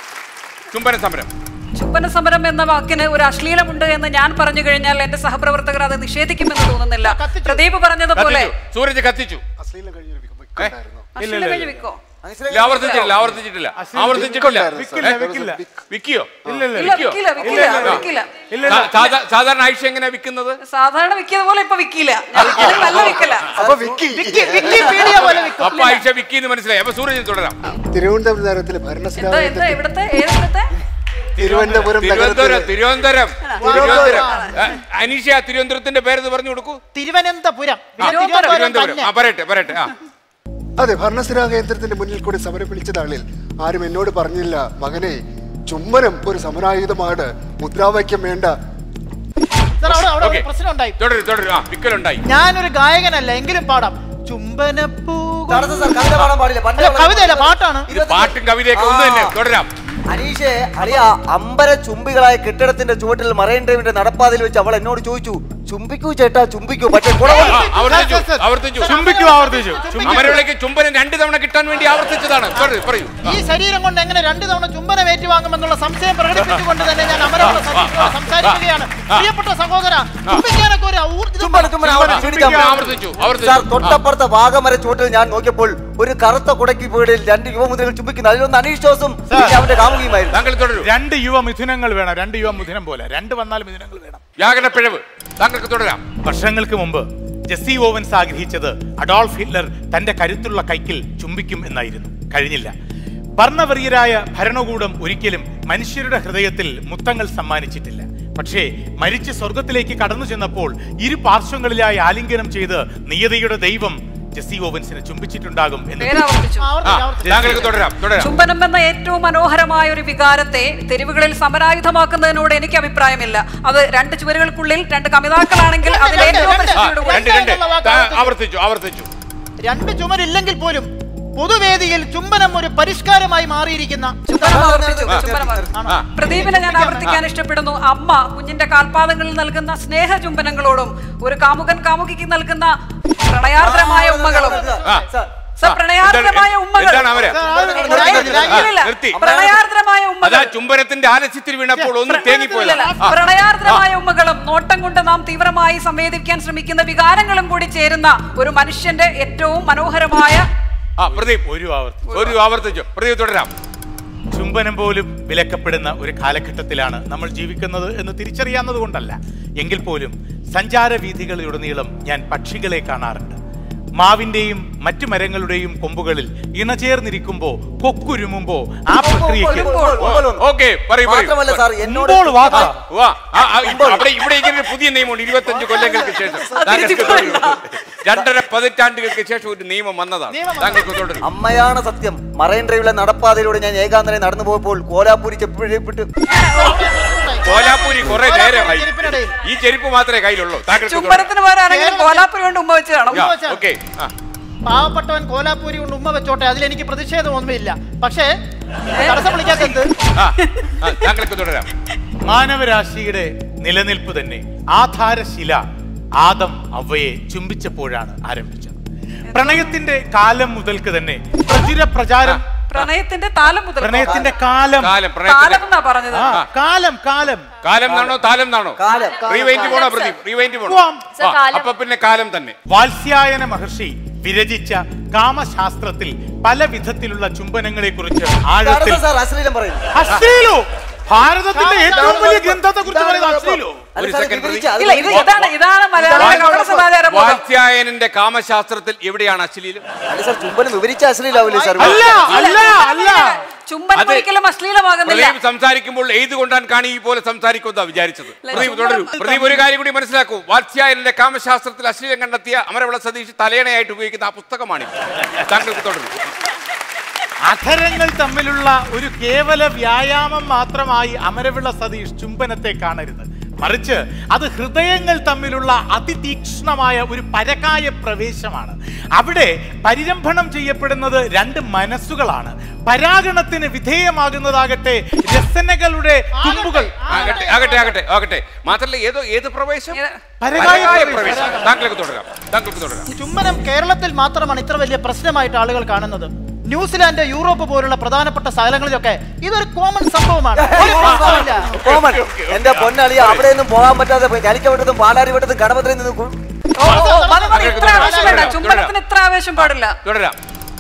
ചുംബന സമരം ചുംബന സമരം എന്ന വാക്കിന് ഒരു അശ്ലീലമുണ്ട് എന്ന് ഞാൻ പറഞ്ഞു കഴിഞ്ഞാൽ എന്റെ സഹപ്രവർത്തകർ അത് നിഷേധിക്കുമെന്ന് തോന്നുന്നില്ല കത്തിച്ചു. പ്രദീപ് പറഞ്ഞതുപോലെ കത്തിച്ചു സൂരജ് കത്തിച്ചു അശ്ലീലം കഴിഞ്ഞൊരു വിക്കുണ്ടായിരുന്നു അശ്ലീലം കഴിഞ്ഞ് വിൽക്കോ ഇല്ല, ആവർത്തിച്ചിട്ടില്ല ആവർത്തിച്ചിട്ടില്ല ആവർത്തിച്ചിട്ടില്ല വിക്കുണ്ടായിരുന്നു വിക്കില്ല സാർ. വിക്കില്ല വിക്കിയോ ഇല്ല ഇല്ല ഇല്ല വിക്കില്ല വിക്കില്ല വിക്കില്ല ഇല്ല സാ- സാധാ- സാധാരണ ഐഷ എങ്ങനെയാ വിൽക്കുന്നത് സാധാരണ വിക്കിയത് പോലെ ഇപ്പൊ വിക്കില്ല ഞാൻ വിക്കിയത് നല്ല വിക്കല അപ്പൊ വിക്കി വിക്കി വിക്കിപീഡിയ പോലെ വിക്കും അപ്പൊ ഐഷ വിക്കി എന്ന് മനസ്സിലായി അപ്പൊ സൂരജ് തുടരാം തിരുവനന്തപുരം നഗരത്തിലെ എന്താ എന്താ ഭരണസിലാലയത്തിൽ ഇവിടുത്തെ ഏത് സ്ഥലത്തെ തിരുവനന്തപുരം തിരുവനന്തപുരം നഗരത്തിലെ തിരുവനന്തപുരം തിരുവനന്തപുരം ആ, അനീഷ തിരുവനന്തപുരത്തിന്റെ പേര് പറഞ്ഞു കൊടുക്കൂ തിരുവനന്തപുരം പിന്നെ തിരുവനന്തപുരം. തിരുവനന്തപുരം തിരുവനന്തപുരം തന്നെ ആ പറയട്ടെ പറയട്ടെ ആ അതെ ഭരണസിലാ കേന്ദ്രത്തിന്റെ മുന്നിൽ കൂടി സമരം വിളിച്ച നാളിൽ ആരും എന്നോട് പറഞ്ഞില്ല മകനെ ചുമ്മനം ഒരു സമരായുധമാണ് മുദ്രാവാക്യം വേണ്ട സാർ അവിടെ അവിടെ ഓക്കേ. ഒരു പ്രശ്നം ഉണ്ടായി തുടരും തുടരും ആ വിക്കലുണ്ടായി ഞാനൊരു ഗായകനല്ല എങ്കിലും പാടാം ചുംബനപ്പൂ തടസ്സം സാർ കവിത പാടാൻ പാടില്ല പണ്ട് അല്ല, കവിതയല്ല പാട്ടാണ് ഇത് പാട്ടും കവിതയൊക്കെ ഒന്ന് തന്നെ തുടരാം അനീഷെ അളിയ അമ്പര ചുംബികളായ കെട്ടിടത്തിന്റെ ചുവട്ടിൽ മറൈൻ ഡ്രൈവിന്റെ നടപ്പാതയിൽ വെച്ച് അവൾ എന്നോട് ചോദിച്ചു ചുംബിക്കൂ ചേട്ടാ ചുംബിക്കൂ പക്ഷെ കുടവ ആ, ആവർത്തിച്ചു സർ, സർ, സർ. ആവർത്തിച്ചു ചുംബിക്കൂ ആവർത്തിച്ചു ചുംബിക്കൂ. അമരവിളയ്ക്ക് ചുംബനം രണ്ട് തവണ കിട്ടാൻ വേണ്ടി ആവർത്തിച്ചതാണ് തുടര്, പറയൂ ഈ ശരീരം കൊണ്ട് എങ്ങനെ രണ്ടു തവണ ചുംബനം ഏറ്റുവാങ്ങുമെന്നുള്ള സംശയം പ്രകടിപ്പിച്ചുകൊണ്ട് തന്നെ ഞാൻ അമരമുള്ള സത്യത്തോട് സംസാരിക്കുകയാണ് പ്രിയപ്പെട്ട സഹോദര ചുംബിക്കാനൊക്കെ ഒരു ഊർജ്ജം ചുംബന ചുംബന ആവർത്തിച്ച് പിടിക്കാൻ ചുംബിക്കാൻ പറ്റും. ആവർത്തിച്ചു സാർ ആവർത്തിച്ചു തൊട്ടപ്പുറത്തെ വാഗമര ചുവട്ടിൽ ഞാൻ നോക്കിയപ്പോൾ ഒരു കറുത്ത കുടയ്ക്ക് വീടിൽ രണ്ട് യുവമുദ്രകൾ ചുംബിക്കുന്നു അതിലൊന്ന് അനീഷ് ജോസും പിന്നെ അവന്റെ കാമുകിയുമായിരുന്നു താങ്കൾ തുടരൂ രണ്ട് യുവ മിഥുനങ്ങൾ വേണം രണ്ട് യുവ മിഥുനം പോലെ രണ്ട് വന്നാൽ മിഥുനങ്ങൾ വേണം വ്യാകരണ പിഴവ് താങ്കൾക്ക് തുടരാം വർഷങ്ങൾക്ക് മുമ്പ് ജെസ്സി ഓവൻസ് ആഗ്രഹിച്ചത് അഡോൾഫ് ഹിറ്റ്ലർ തന്റെ കരുത്തുള്ള കൈക്കിൽ ചുംബിക്കും എന്നായിരുന്നു കഴിഞ്ഞില്ല വർണ്ണവെറിയരായ ഭരണകൂടം ഒരിക്കലും മനുഷ്യരുടെ ഹൃദയത്തിൽ മുത്തങ്ങൾ സമ്മാനിച്ചിട്ടില്ല പക്ഷേ മരിച്ച് സ്വർഗത്തിലേക്ക് കടന്നു ചെന്നപ്പോൾ ഇരു പാർശ്വങ്ങളിലായി ആലിംഗനം ചെയ്ത് നിയതിയുടെ ദൈവം ജെസ്സി ഓവൻസിനെ ചുംബിച്ചിട്ടുണ്ടാകും എന്ന് പേരാവർത്തിച്ചു ആ ആവർത്തിച്ച് ആവർത്തിച്ച് താങ്കൾക്ക് തുടരാം തുടരാം ചുംബനം എന്ന ഏറ്റവും മനോഹരമായ ഒരു വികാരത്തെ തെരുവുകളിൽ സമരായുധമാക്കുന്നതിനോട് എനിക്ക് അഭിപ്രായമില്ല അത് രണ്ട് ചുവരുകൾക്കുള്ളിൽ രണ്ട് കമിതാക്കളാണെങ്കിൽ അതിൽ ഏറ്റവും ആ പരിശുദ്ധിയോട് കൂടി രണ്ട് രണ്ട് താ- ആവർത്തിച്ചു ആവർത്തിച്ചു രണ്ട് ചുമരില്ലെങ്കിൽ പോലും പൊതുവേദിയിൽ ചുംബനം ഒരു പരിഷ്കാരമായി മാറിയിരിക്കുന്ന ചുംബനം ആവർത്തിച്ചു ചുംബനം ആവർത്തിച്ചു. ആ പ്രദീപിനെ ഞാൻ ആവർത്തിക്കാൻ ഇഷ്ടപ്പെടുന്നു അമ്മ കുഞ്ഞിന്റെ കാൽപാദങ്ങളിൽ നൽകുന്ന സ്നേഹ ചുംബനങ്ങളോടും ഒരു കാമുകൻ കാമുകിക്ക് നൽകുന്ന പ്രണയാർദ്രമായ ഉമ്മകളും ആ. സർ പ്രണയാർദ്രമായ ഉമ്മകൾ എന്താണ് അവര് ഇല്ലില്ല. നിർത്തി. പ്രണയാർദ്രമായ അതാ ഉമ്മകൾ ചുംബനത്തിന്റെ ആലസ്യത്തിൽ വീണപ്പോൾ ഒന്ന് തേങ്ങിപ്പോയതാ ഇല്ലില്ല. ആ. പ്രണയാർദ്രമായ ഉമ്മകളും നോട്ടം കൊണ്ട് നാം തീവ്രമായി സംവേദിക്കാൻ ശ്രമിക്കുന്ന വികാരങ്ങളും കൂടി ചേരുന്ന ഒരു മനുഷ്യന്റെ ഏറ്റവും മനോഹരമായ ആ പ്രദീപ് ഒരു ആവർത്തി ഒരു ആവർത്തിച്ചു പ്രദീപ് തുടരാം ചുംബനം പോലും വിലക്കപ്പെടുന്ന ഒരു കാലഘട്ടത്തിലാണ് നമ്മൾ ജീവിക്കുന്നത് എന്ന് തിരിച്ചറിയാവുന്നത് കൊണ്ടല്ല എങ്കിൽ പോലും സഞ്ചാര വീഥികളിലുടനീളം ഞാൻ പക്ഷികളെ കാണാറുണ്ട് മാവിന്റെയും മറ്റു മരങ്ങളുടെയും കൊമ്പുകളിൽ ഇണചേർന്നിരിക്കുമ്പോ കൊക്കുരുമുമ്പോ ആ പ്രക്രിയയ്ക്ക് ഓക്കെ പറയൂ പറയൂ മാത്രമല്ല സാർ എന്നോട് ഇപ്പോൾ വാക്കാ വാ, ആ, ആ, ഇപ്പൊ അവിടെ ഇവിടെ ഇങ്ങനെ ഒരു പുതിയ നിയമമുണ്ട് ഇരുപത്തഞ്ച് കൊല്ലങ്ങൾക്ക് ശേഷം താങ്കൾക്ക് തുടരൂ. രണ്ടര പതിറ്റാണ്ടുകൾക്ക് ശേഷം ഒരു നിയമം വന്നതാണ് താങ്കൾക്ക് തുടരും അമ്മയാണ് സത്യം മറൈൻ ഡ്രൈവിലെ നടപ്പാതയിലൂടെ ഞാൻ ഏകാന്തരെ നടന്നു പോയപ്പോൾ കോലാപ്പൂരി ചെപ്പിട്ട് കോലാപ്പൂരി കുറെ നേരമായി ചെരുപ്പിനിടയിൽ. ഈ ചെരുപ്പ് മാത്രമേ കയ്യിലുള്ളൂ താങ്കൾക്ക് തുടരാം. ചുംബനത്തിന് പോരാണെങ്കിലും കോലാപ്പുരി കൊണ്ട് ഉമ്മ വെച്ച് കാണും യാ, വെച്ചാ. ഓക്കെ ആ. പാവപ്പെട്ടവൻ കോലാപ്പൂരി കൊണ്ട് ഉമ്മ വെച്ചോട്ടെ അതിലെനിക്ക് പ്രതിഷേധമൊന്നുമില്ല പക്ഷേ തടസ്സം വിളിക്കാത്ത എന്ത് ആ, ആ, താങ്കൾക്ക് തുടരാം മാനവരാശിയുടെ നിലനിൽപ്പ് തന്നെ ആധാരശില ആദം അവയെ ചുംബിച്ചപ്പോഴാണ് ആരംഭിച്ചത് പ്രണയത്തിന്റെ കാലം മുതൽക്ക് തന്നെ പ്രചുര പ്രചാരം പ്രണയത്തിന്റെ താലം മുതൽ പ്രണയത്തിന്റെ കാലം കാലം താലം പ്രണയത്തിന്റെ എന്നാ പറഞ്ഞത് ആ, കാലം കാലം കാലം എന്നാണോ താലം എന്നാണോ കാലം, കാലം. റീവൈൻഡ് പോണോ പ്രദീപ് റീവൈൻഡ് പോണോ പോവാം. സർ, ആ, കാലം. അപ്പൊ പിന്നെ കാലം തന്നെ വാത്സ്യായന മഹർഷി വിരചിച്ച കാമശാസ്ത്രത്തിൽ പല വിധത്തിലുള്ള ചുംബനങ്ങളെ കുറിച്ച് ആഴത്തിൽ സാർ അശ്ലീലം പറയുന്നു അശ്ലീലോ ഭാരതത്തിന്റെ ഏറ്റവും വലിയ ഗ്രന്ഥത്തെ കുറിച്ച് പറയുന്നത് അശ്ലീലോ അല്ല ഒരു സാർ, second, വിവരിച്ച് അത് ഇല്ല ഇത് ഇതാണ് ഇതാണ് മലയാളിയുടെ കപട സമാചാര ബോധം വാത്സ്യായനന്റെ കാമശാസ്ത്രത്തിൽ എവിടെയാണ് അശ്ലീലം അല്ല സാർ ചുംബനം വിവരിച്ച അശ്ലീലാവില്ലേ സാർ അല്ല അല്ല അല്ല ചുംബനം അത് ഒരിക്കലും അശ്ലീലമാകുന്നില്ല പ്രദീപ് സംസാരിക്കുമ്പോൾ എഴുതു കൊണ്ടാൻ കാണി ഈ പോലെ സംസാരിക്കുമെന്നാ വിചാരിച്ചത് പ്രദീപ് തുടരൂ പ്രദീപ് ഒരു കാര്യം കൂടി മനസ്സിലാക്കൂ വാത്സ്യായനന്റെ കാമശാസ്ത്രത്തിൽ അശ്ലീലം കണ്ടെത്തിയ അമരവിള സതീഷ് തലയണയായിട്ട് ഉപയോഗിക്കുന്ന ആ പുസ്തകമാണ് താങ്കൾക്ക് തുടരും അധരങ്ങൾ തമ്മിലുള്ള ഒരു കേവല വ്യായാമം മാത്രമായി അമരവിള സതീഷ് ചുംബനത്തെ കാണരുത് മറിച്ച് അത് ഹൃദയങ്ങൾ തമ്മിലുള്ള അതിതീക്ഷ്ണമായ ഒരു പരകായ പ്രവേശമാണ് അവിടെ പരിരംഭണം ചെയ്യപ്പെടുന്നത് രണ്ട് മനസ്സുകളാണ് പരാഗണത്തിന് വിധേയമാകുന്നതാകട്ടെ രസനകളുടെ തുമ്പുകൾ ആകട്ടെ ആകട്ടെ ആകട്ടെ ആകട്ടെ മാത്രല്ല ഏതോ ഏത് പ്രവേശം പരകായ പരകായ പ്രവേശം. പ്രവേശം താങ്കൾക്ക് തുടരാം താങ്കൾക്ക് തുടരാം ചുംബനം കേരളത്തിൽ മാത്രമാണ് ഇത്ര വലിയ പ്രശ്നമായിട്ട് ആളുകൾ കാണുന്നത് ന്യൂസിലാൻഡ് യൂറോപ്പ് പോലുള്ള പ്രധാനപ്പെട്ട സ്ഥലങ്ങളിലൊക്കെ ഇതൊരു കോമൺ സംഭവമാണ് ഒരു പ്രശ്നവുമില്ല. കോമൺ എന്റെ പൊന്നളിയ അവിടെ ഒന്നും പോകാൻ പറ്റാതെ ചലിക്കപ്പെട്ടതും പാലാരി വിട്ടതും കടമത്രയിൽ നിന്ന് കു- ഓ, ഓ, മതി, മതി, ഇത്ര ആവേശം വേണ്ട ചുംബനത്തിന് ഇത്ര ആവേശം പാടില്ല തുടരാം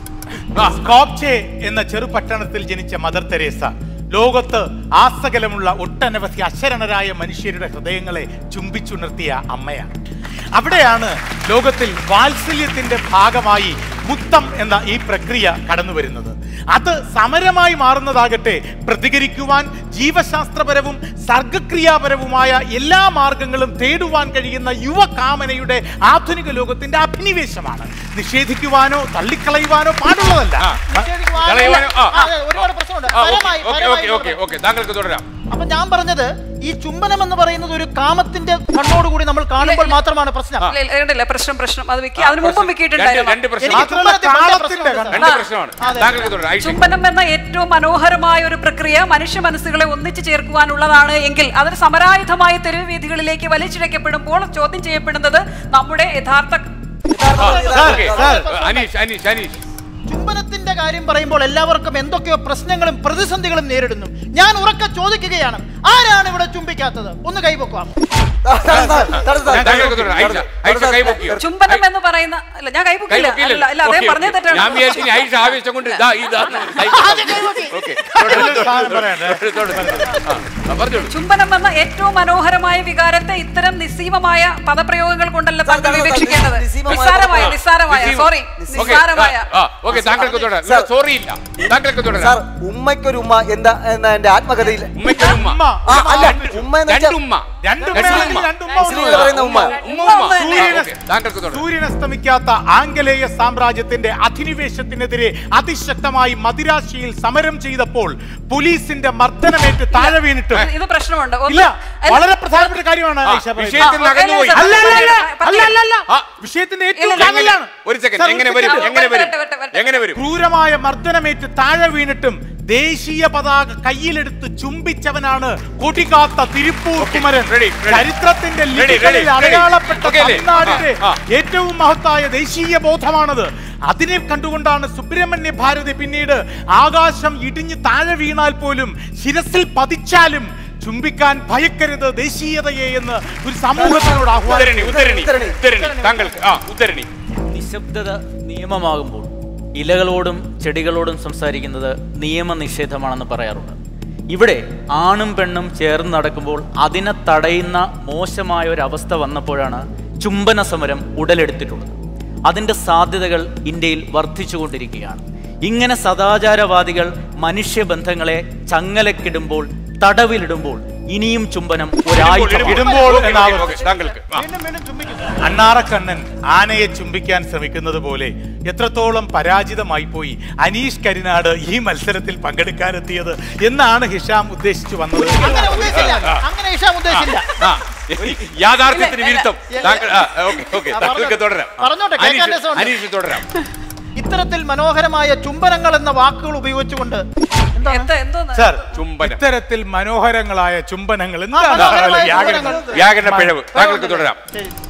സ്കോപ്ചെ എന്ന ചെറുപട്ടണത്തിൽ ജനിച്ച മദർ തെരേസ ലോകത്ത് ആസകലമുള്ള ഒട്ടനവധി അശരണരായ മനുഷ്യരുടെ ഹൃദയങ്ങളെ ചുംബിച്ചുണർത്തിയ അമ്മയാണ് അവിടെയാണ് ലോകത്തിൽ വാത്സല്യത്തിന്റെ ഭാഗമായി മുത്തം എന്ന ഈ പ്രക്രിയ കടന്നു വരുന്നത് അത് സമരമായി മാറുന്നതാകട്ടെ പ്രതികരിക്കുവാൻ ജീവശാസ്ത്രപരവും സർഗക്രിയാപരവുമായ എല്ലാ മാർഗങ്ങളും തേടുവാൻ കഴിയുന്ന യുവകാമനയുടെ ആധുനിക ലോകത്തിന്റെ അഭിനിവേശമാണ് നിഷേധിക്കുവാനോ തള്ളിക്കളയുവാനോ പാടുള്ളതല്ല നിഷേധിക്കുവാൻ- കളയുവാനോ? ആ. അതെ, ഒരുപാട് പ്രശ്നമുണ്ട് ആ, ഓക്കേ, പരമായി, ഓക്കേ, പരമായി ഓക്കേ, ഓക്കേ, ഓക്കേ. താങ്കൾക്ക് തുടരാം അപ്പൊ ഞാൻ പറഞ്ഞത് ഈ ചുംബനം എന്ന് പറയുന്നത് ഒരു കാമത്തിന്റെ കണ്ണോടുകൂടി നമ്മൾ കാണുമ്പോൾ മാത്രമാണ് പ്രശ്നം ഇല്ല, ഇല്ല, കണ്ടില്ല പ്രശ്നം പ്രശ്നം അത് വിക്കി അതിന് മുമ്പും രണ്ട് വിക്കിയിട്ടുണ്ടായിരുന്നു രണ്ട് പ്രശ്നം എനിക്ക് മാത്രമല്ല ചുംബനത്തിൽ ഭയങ്കര കാലത്തിന്റെ പ്രശ്നമുണ്ട് രണ്ട് ആ. പ്രശ്നമാണ് അതെ. താങ്കൾക്ക് തുടരാം ഐഷ ചുംബനം എന്ന ഏറ്റവും മനോഹരമായ ഒരു പ്രക്രിയ മനുഷ്യ മനസ്സുകളെ ഒന്നിച്ചു ചേർക്കുവാനുള്ളതാണ് എങ്കിൽ അതൊരു സമരായുധമായ തെരുവ് വീഥികളിലേക്ക് വലിച്ചിഴക്കപ്പെടുമ്പോൾ ചോദ്യം ചെയ്യപ്പെടുന്നത് നമ്മുടെ യഥാർത്ഥ ഓക്കേ. സാർ, അനീഷ് അനീഷ് അനീഷ് ചുംബനത്തിന്റെ കാര്യം പറയുമ്പോൾ എല്ലാവർക്കും എന്തൊക്കെയോ പ്രശ്നങ്ങളും പ്രതിസന്ധികളും നേരിടുന്നു ഞാൻ ഉറക്കെ ചോദിക്കുകയാണ് ആരാണ് ഇവിടെ ചുംബിക്കാത്തത് ഒന്ന് കൈവക്കാം തടസ്സം സാർ, തടസ്സം സാർ. താങ്കൾക്ക് തുടരാം ഐഷ ഐഷ കൈപൊക്കിയോ ചുംബനം എന്ന് പറയുന്ന അല്ല ഞാൻ കൈപൊക്കില്ല കൈപൊക്കിയില്ല. അല്ല അല്ല അതേ ഓക്കേ, പറഞ്ഞേ ഓക്കേ. തെറ്റാണ് ഞാൻ വിചാരിച്ചു ഇനി ഐഷ ആവേശം കൊണ്ട് ഇതാ ഇതാ ഓക്കേ ഒരു സാധനം പറയണ്ടേ? പറഞ്ഞോളൂ ചുംബനം എന്ന ഏറ്റവും മനോഹരമായ വികാരത്തെ ഇത്തരം നിസ്സീമമായ പദപ്രയോഗങ്ങൾ കൊണ്ടല്ല താങ്കൾ താങ്കൾ വിവക്ഷിക്കേണ്ടത് നിസ്സീമമായ നിസ്സാരമായ പദപ്രയോഗം. നിസ്സാരമായ നിസ്സീമം. സോറി ഓക്കേ, നിസ്സാരമായ ആ, ഓക്കേ താങ്കൾക്ക് തുടരാം സാർ. സോറി ഇല്ല താങ്കൾക്ക് സാർ തുടരാം ഉമ്മയ്ക്കൊരു ഉമ്മ എന്താ എന്ന എന്റെ ആത്മകഥയിൽ ഉമ്മയ്ക്കൊരു ഉമ്മ ഉമ്മ. ആ, അല്ല ഉമ്മ എന്ന് വെച്ചാൽ രണ്ടുമ്മ രണ്ടുമ്മയാണെങ്കിൽ രണ്ടുമ്മ മുസ്ലിങ്ങൾ പറയുന്ന ഉമ്മ ഉമ്മ ഉമ്മ സൂര്യനെ- ഓക്കേ, താങ്കൾക്ക് തുടരാം സൂര്യനസ്തമിക്കാത്ത ആംഗലേയ സാമ്രാജ്യത്തിന്റെ അധിനിവേശത്തിനെതിരെ അതിശക്തമായി മദിരാശിയിൽ സമരം ചെയ്തപ്പോൾ പോലീസിന്റെ മർദ്ദനമേറ്റ് താഴെ വീണിട്ട് ഇത് ഇത് പ്രശ്നമുണ്ട് ഒന്ന് ഇല്ല അല്ല, വളരെ പ്രധാനപ്പെട്ട കാര്യമാണ് ആ, ഐഷ പറയുന്നത്. വിഷയത്തിൽ നിന്ന് ആ, അകന്നു പോയി അല്ല, അല്ല അല്ല അല്ല പറഞ്ഞേ. അല്ല അല്ല ആ. വിഷയത്തിന്റെ ഇല്ല, ഏറ്റവും ഇല്ല, കാതലാണ്. ഒരു സെക്കൻഡ് സാർ, എങ്ങനെ ഒരു വരും സെക്കൻഡ്. എങ്ങനെ വരും വരട്ടെ, വരട്ടെ, വരട്ടെ. എങ്ങനെ വരും ക്രൂരമായ മർദ്ദനമേറ്റ് താഴെ വീണിട്ടും ദേശീയ പതാക കയ്യിലെടുത്ത് ചുംബിച്ചവനാണ് കൊടികാത്ത തിരുപ്പൂർ കുമരൻ ready, ready. ചരിത്രത്തിന്റെ Ready, ലിപികളിൽ ready, അടയാളപ്പെട്ട okay അല്ലേ? തമിഴ്നാടിന്റെ ആ, ആ. ഏറ്റവും മഹത്തായ ദേശീയ ബോധമാണത് അതിനെ കണ്ടുകൊണ്ടാണ് സുബ്രഹ്മണ്യ ഭാരതി പിന്നീട് ആകാശം ഇടിഞ്ഞ് താഴെ വീണാൽ പോലും ശിരസിൽ പതിച്ചാലും ചുംബിക്കാൻ ഭയക്കരുത് ദേശീയതയെ എന്ന് ഒരു സമൂഹത്തിനോട് ഉദ്ധരണി ആഹ്വാനം ഉദ്ധരണി ഉദ്ധരണി. ഉദ്ധരണി താങ്കൾക്ക് ആ ഉദ്ധരണി നിശബ്ദത നിയമമാകുമ്പോൾ ഇലകളോടും ചെടികളോടും സംസാരിക്കുന്നത് നിയമനിഷേധമാണെന്ന് പറയാറുണ്ട് ഇവിടെ ആണും പെണ്ണും ചേർന്ന് നടക്കുമ്പോൾ അതിനെ തടയുന്ന മോശമായ ഒരു അവസ്ഥ വന്നപ്പോഴാണ് ചുംബന സമരം ഉടലെടുത്തിട്ടുള്ളത് അതിൻ്റെ സാധ്യതകൾ ഇന്ത്യയിൽ വർദ്ധിച്ചുകൊണ്ടിരിക്കുകയാണ് ഇങ്ങനെ സദാചാരവാദികൾ മനുഷ്യബന്ധങ്ങളെ ചങ്ങലക്കിടുമ്പോൾ തടവിലിടുമ്പോൾ ഇനിയും ചുംബനം ഒരാഴ്ച ഇടുമ്പോൾ ഓക്കേ, എന്ന് ഓക്കേ, ആവർത്തിച്ചു. ഓക്കേ, താങ്കൾക്ക് ആ. വീണ്ടും വീണ്ടും ചുംബിക്കുന്നു അണ്ണാറക്കണ്ണൻ ആനയെ ചുംബിക്കാൻ ശ്രമിക്കുന്നത് പോലെ എത്രത്തോളം പരാജിതമായി പോയി അനീഷ് കരിനാട് ഈ മത്സരത്തിൽ പങ്കെടുക്കാനെത്തിയത് എന്നാണ് ഹിഷാം ഉദ്ദേശിച്ചു വന്നത് അങ്ങനെ ഉദ്ദേശിച്ചില്ല അങ്ങനെ ഇഷാം ഉദ്ദേശിച്ചില്ല ആ, യാഥാർത്ഥ്യത്തിന് വിരുദ്ധം ഇല്ല. താങ്കൾ ആ, ഓക്കേ, ഓക്കേ, ആ, താങ്കൾക്ക് പറഞ്ഞോ. തുടരാം പറഞ്ഞോട്ടെ, കേൾക്കാൻ അനീഷ് രസമുണ്ട്. അനീഷ് തുടരാം ഇത്തരത്തിൽ മനോഹരമായ ചുംബനങ്ങൾ എന്ന വാക്കുകൾ ഉപയോഗിച്ചുകൊണ്ട് എന്താണ് എന്താ എന്തോന്ന് സർ ചുംബനം. ഇത്തരത്തിൽ മനോഹരങ്ങളായ ചുംബനങ്ങൾ മനോഹരമായ വ്യാകരണം ചുംബനങ്ങൾ. വ്യാകരണ പിഴവ് താങ്കൾക്ക് തുടരാം ശരി.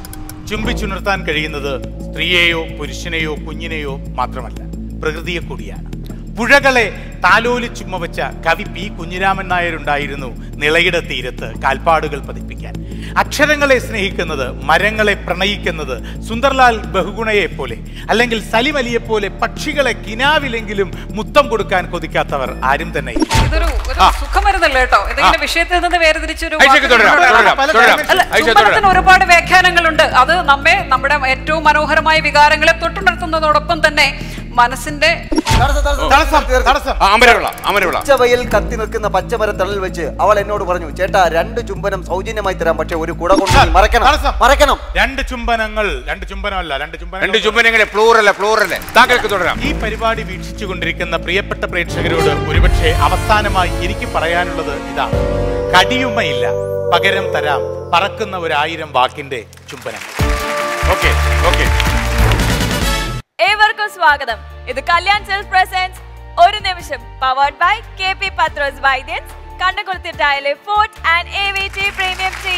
ചുംബിച്ചുണർത്താൻ കഴിയുന്നത് സ്ത്രീയെയോ പുരുഷനെയോ കുഞ്ഞിനെയോ മാത്രമല്ല പ്രകൃതിയെ കൂടിയാണ് പുഴകളെ താലോലി ചുമ്മ വെച്ച കവി പി കുഞ്ഞിരാമൻ നായരുണ്ടായിരുന്നു നിളയുടെ തീരത്ത് കാൽപ്പാടുകൾ പതിപ്പിക്കാൻ അക്ഷരങ്ങളെ സ്നേഹിക്കുന്നത് മരങ്ങളെ പ്രണയിക്കുന്നത് സുന്ദർലാൽ ബഹുഗുണയെ പോലെ അല്ലെങ്കിൽ സലിം അലിയെ പോലെ പക്ഷികളെ കിനാവിലെങ്കിലും മുത്തം കൊടുക്കാൻ കൊതിക്കാത്തവർ ആരും തന്നെ ഇല്ല. ഇതൊരു ഒരു സുഖമരുന്നല്ല കേട്ടോ ഇതിങ്ങനെ വിഷയത്തിൽ നിന്ന് വേർതിരിച്ചൊരു ഐഷയ്ക്ക് തുടരാം വാക്ക് തുടരാം പല തുടരാം അല്ല ഐഷ ചുംബനത്തിന് തുടരാം ഒരുപാട് വ്യാഖ്യാനങ്ങളുണ്ട് അത് നമ്മെ നമ്മുടെ ഏറ്റവും മനോഹരമായ വികാരങ്ങളെ തൊട്ടുണർത്തുന്നതോടൊപ്പം തന്നെ മനസ്സിന്റെ തടസ്സം, തടസ്സം, തടസ്സം തീർത്ത്. തടസ്സം ആ, അമരവിള അമരവിള പച്ചവയൽ കത്തി നിൽക്കുന്ന പച്ചമരം തണൽ വെച്ച് അവൾ എന്നോട് പറഞ്ഞു ചേട്ടാ രണ്ട് ചുംബനം സൗജന്യമായി തരാം പക്ഷെ ഒരു കുട കൊണ്ട് നീ മറക്കണം തടസ്സം. മറക്കണം രണ്ട് ചുംബനങ്ങൾ രണ്ട് ചുംബനമല്ല രണ്ട് ചുംബനങ്ങൾ രണ്ട് ചുംബനങ്ങളെ പ്ലൂറല്ല പ്ലൂറല്ലേ താങ്കൾക്ക് തുടരാം ഈ പരിപാടി വീക്ഷിച്ചു കൊണ്ടിരിക്കുന്ന പ്രിയപ്പെട്ട പ്രേക്ഷകരോട് ഒരുപക്ഷെ അവസാനമായി എനിക്ക് പറയാനുള്ളത് ഇതാണ് കടിയുമയില്ല പകരം തരാം പറക്കുന്ന ഒരായിരം വാക്കിന്റെ ചുംബനങ്ങൾ ഓക്കെ ഓക്കെ ഏവർക്കും സ്വാഗതം ഇത് കല്യാൺ സെൽഫ് പ്രസൻസ് ഒരു നിമിഷം powered by K P Pathrose Vaidyan's കണ്ണുകുളത്തിട്ടായാലെ fort and A V T premium tea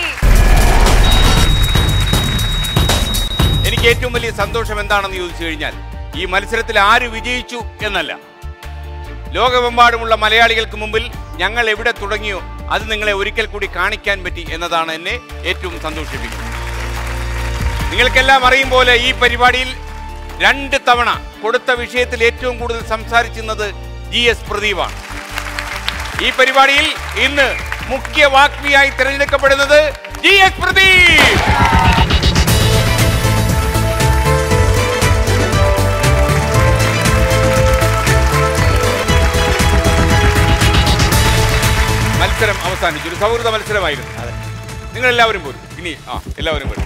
എനിക്ക് ഏറ്റവും വലിയ സന്തോഷം എന്താണെന്ന് ചോദിച്ചു കഴിഞ്ഞാൽ ഈ മത്സരത്തിൽ ആര് വിജയിച്ചു എന്നല്ല ലോകമെമ്പാടുമുള്ള മലയാളികൾക്ക് മുമ്പിൽ ഞങ്ങൾ എവിടെ തുടങ്ങിയോ അത് നിങ്ങളെ ഒരിക്കൽ കൂടി കാണിക്കാൻ പറ്റി എന്നതാണ് എന്നെ ഏറ്റവും സന്തോഷിപ്പിക്കുന്നത് നിങ്ങൾക്കെല്ലാം അറിയും പോലെ ഈ പരിപാടിയിൽ രണ്ട് തവണ കൊടുത്ത വിഷയത്തിൽ ഏറ്റവും കൂടുതൽ സംസാരിച്ചിരുന്നത് ജി എസ് പ്രദീപാണ് ഈ പരിപാടിയിൽ ഇന്ന് മുഖ്യ വാഗ്മിയായി തിരഞ്ഞെടുക്കപ്പെടുന്നത് ജി എസ് പ്രദീപ് മത്സരം അവസാനിച്ചു ഒരു സൗഹൃദ മത്സരമായിരുന്നു നിങ്ങൾ എല്ലാവരും പോരും ഇനി ആ എല്ലാവരും പോരും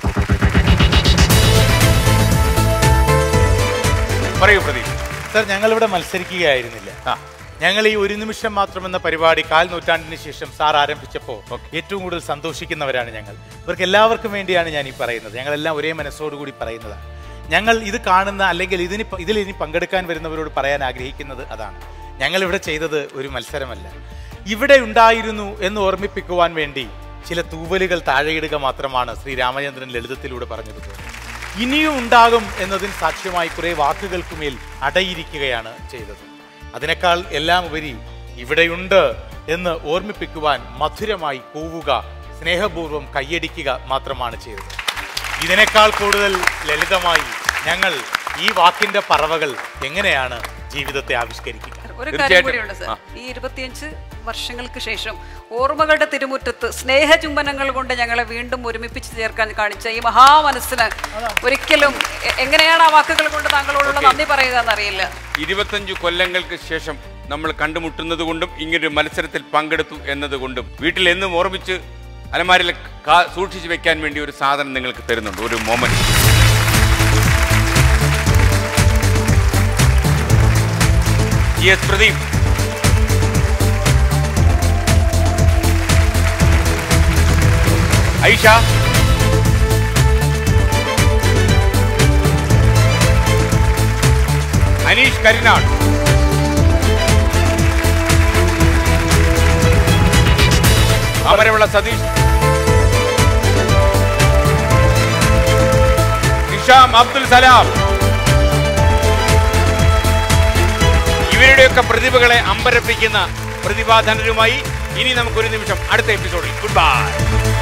പറയൂ പ്രദീപ് സർ ഞങ്ങളിവിടെ മത്സരിക്കുകയായിരുന്നില്ല ഞങ്ങൾ ഈ ഒരു നിമിഷം മാത്രം എന്ന പരിപാടി കാൽ നൂറ്റാണ്ടിന് ശേഷം സാർ ആരംഭിച്ചപ്പോൾ ഏറ്റവും കൂടുതൽ സന്തോഷിക്കുന്നവരാണ് ഞങ്ങൾ ഇവർക്ക് എല്ലാവർക്കും വേണ്ടിയാണ് ഞാൻ ഈ പറയുന്നത് ഞങ്ങളെല്ലാം ഒരേ മനസ്സോടുകൂടി പറയുന്നതാണ് ഞങ്ങൾ ഇത് കാണുന്ന അല്ലെങ്കിൽ ഇതിന് പ- ഇതിൽ ഇനി പങ്കെടുക്കാൻ വരുന്നവരോട് പറയാൻ ആഗ്രഹിക്കുന്നത് അതാണ് ഞങ്ങൾ ഇവിടെ ചെയ്തത് ഒരു മത്സരമല്ല ഇവിടെ ഉണ്ടായിരുന്നു എന്ന് ഓർമ്മിപ്പിക്കുവാൻ വേണ്ടി ചില തൂവലുകൾ താഴെയിടുക മാത്രമാണ് ശ്രീ രാമചന്ദ്രൻ ലളിതത്തിലൂടെ പറഞ്ഞതുപോലെ ഇനിയും ഉണ്ടാകും എന്നതിന് സാക്ഷ്യമായി കുറെ വാക്കുകൾക്കുമേൽ അടയിരിക്കുകയാണ് ചെയ്തത് അതിനേക്കാൾ എല്ലാം ഉപരി ഇവിടെയുണ്ട് എന്ന് ഓർമ്മിപ്പിക്കുവാൻ മധുരമായി കൂവുക സ്നേഹപൂർവ്വം കൈയടിക്കുക മാത്രമാണ് ചെയ്തത് ഇതിനേക്കാൾ കൂടുതൽ ലളിതമായി ഞങ്ങൾ ഈ വാക്കിന്റെ പറവകൾ എങ്ങനെയാണ് ജീവിതത്തെ ആവിഷ്കരിക്കുക ഒരു കാര്യം തീർച്ചയായിട്ടും. കൂടിയുണ്ട് സർ ആ. ഈ ഇരുപത്തിയഞ്ച് വർഷങ്ങൾക്ക് ശേഷം ഓർമ്മകളുടെ തിരുമുറ്റത്ത് സ്നേഹചുംബനങ്ങൾ കൊണ്ട് ഞങ്ങളെ വീണ്ടും ഒരുമിപ്പിച്ച് ചേർക്കാൻ കാണിച്ച ഈ മഹാമനസ്സിന് ഒരിക്കലും എ- എങ്ങനെയാണ് ആ വാക്കുകൾ കൊണ്ട് താങ്കളോടുള്ള Okay. നന്ദി പറയുക എന്നറിയില്ല ഇരുപത്തഞ്ചു കൊല്ലങ്ങൾക്ക് ശേഷം നമ്മൾ കണ്ടുമുട്ടുന്നത് കൊണ്ടും ഇങ്ങനൊരു മത്സരത്തിൽ പങ്കെടുത്തു എന്നതുകൊണ്ടും വീട്ടിൽ എന്നും ഓർമ്മിച്ച് അലമാരിൽ കാ- സൂക്ഷിച്ചു വെക്കാൻ വേണ്ടി ഒരു സാധനം നിങ്ങൾക്ക് തരുന്നുണ്ട് ഒരു മൊമെന്റ് യെസ് പ്രദീപ് ഐഷ അനീഷ് കരിനാട് അമരവിള സതീഷ് നിഷാം അബ്ദുൽ സലാം ഇവരുടെയൊക്കെ പ്രതിഭകളെ അമ്പരപ്പിക്കുന്ന പ്രതിഭാധനരുമായി ഇനി നമുക്കൊരു നിമിഷം അടുത്ത എപ്പിസോഡിൽ ഗുഡ് ബൈ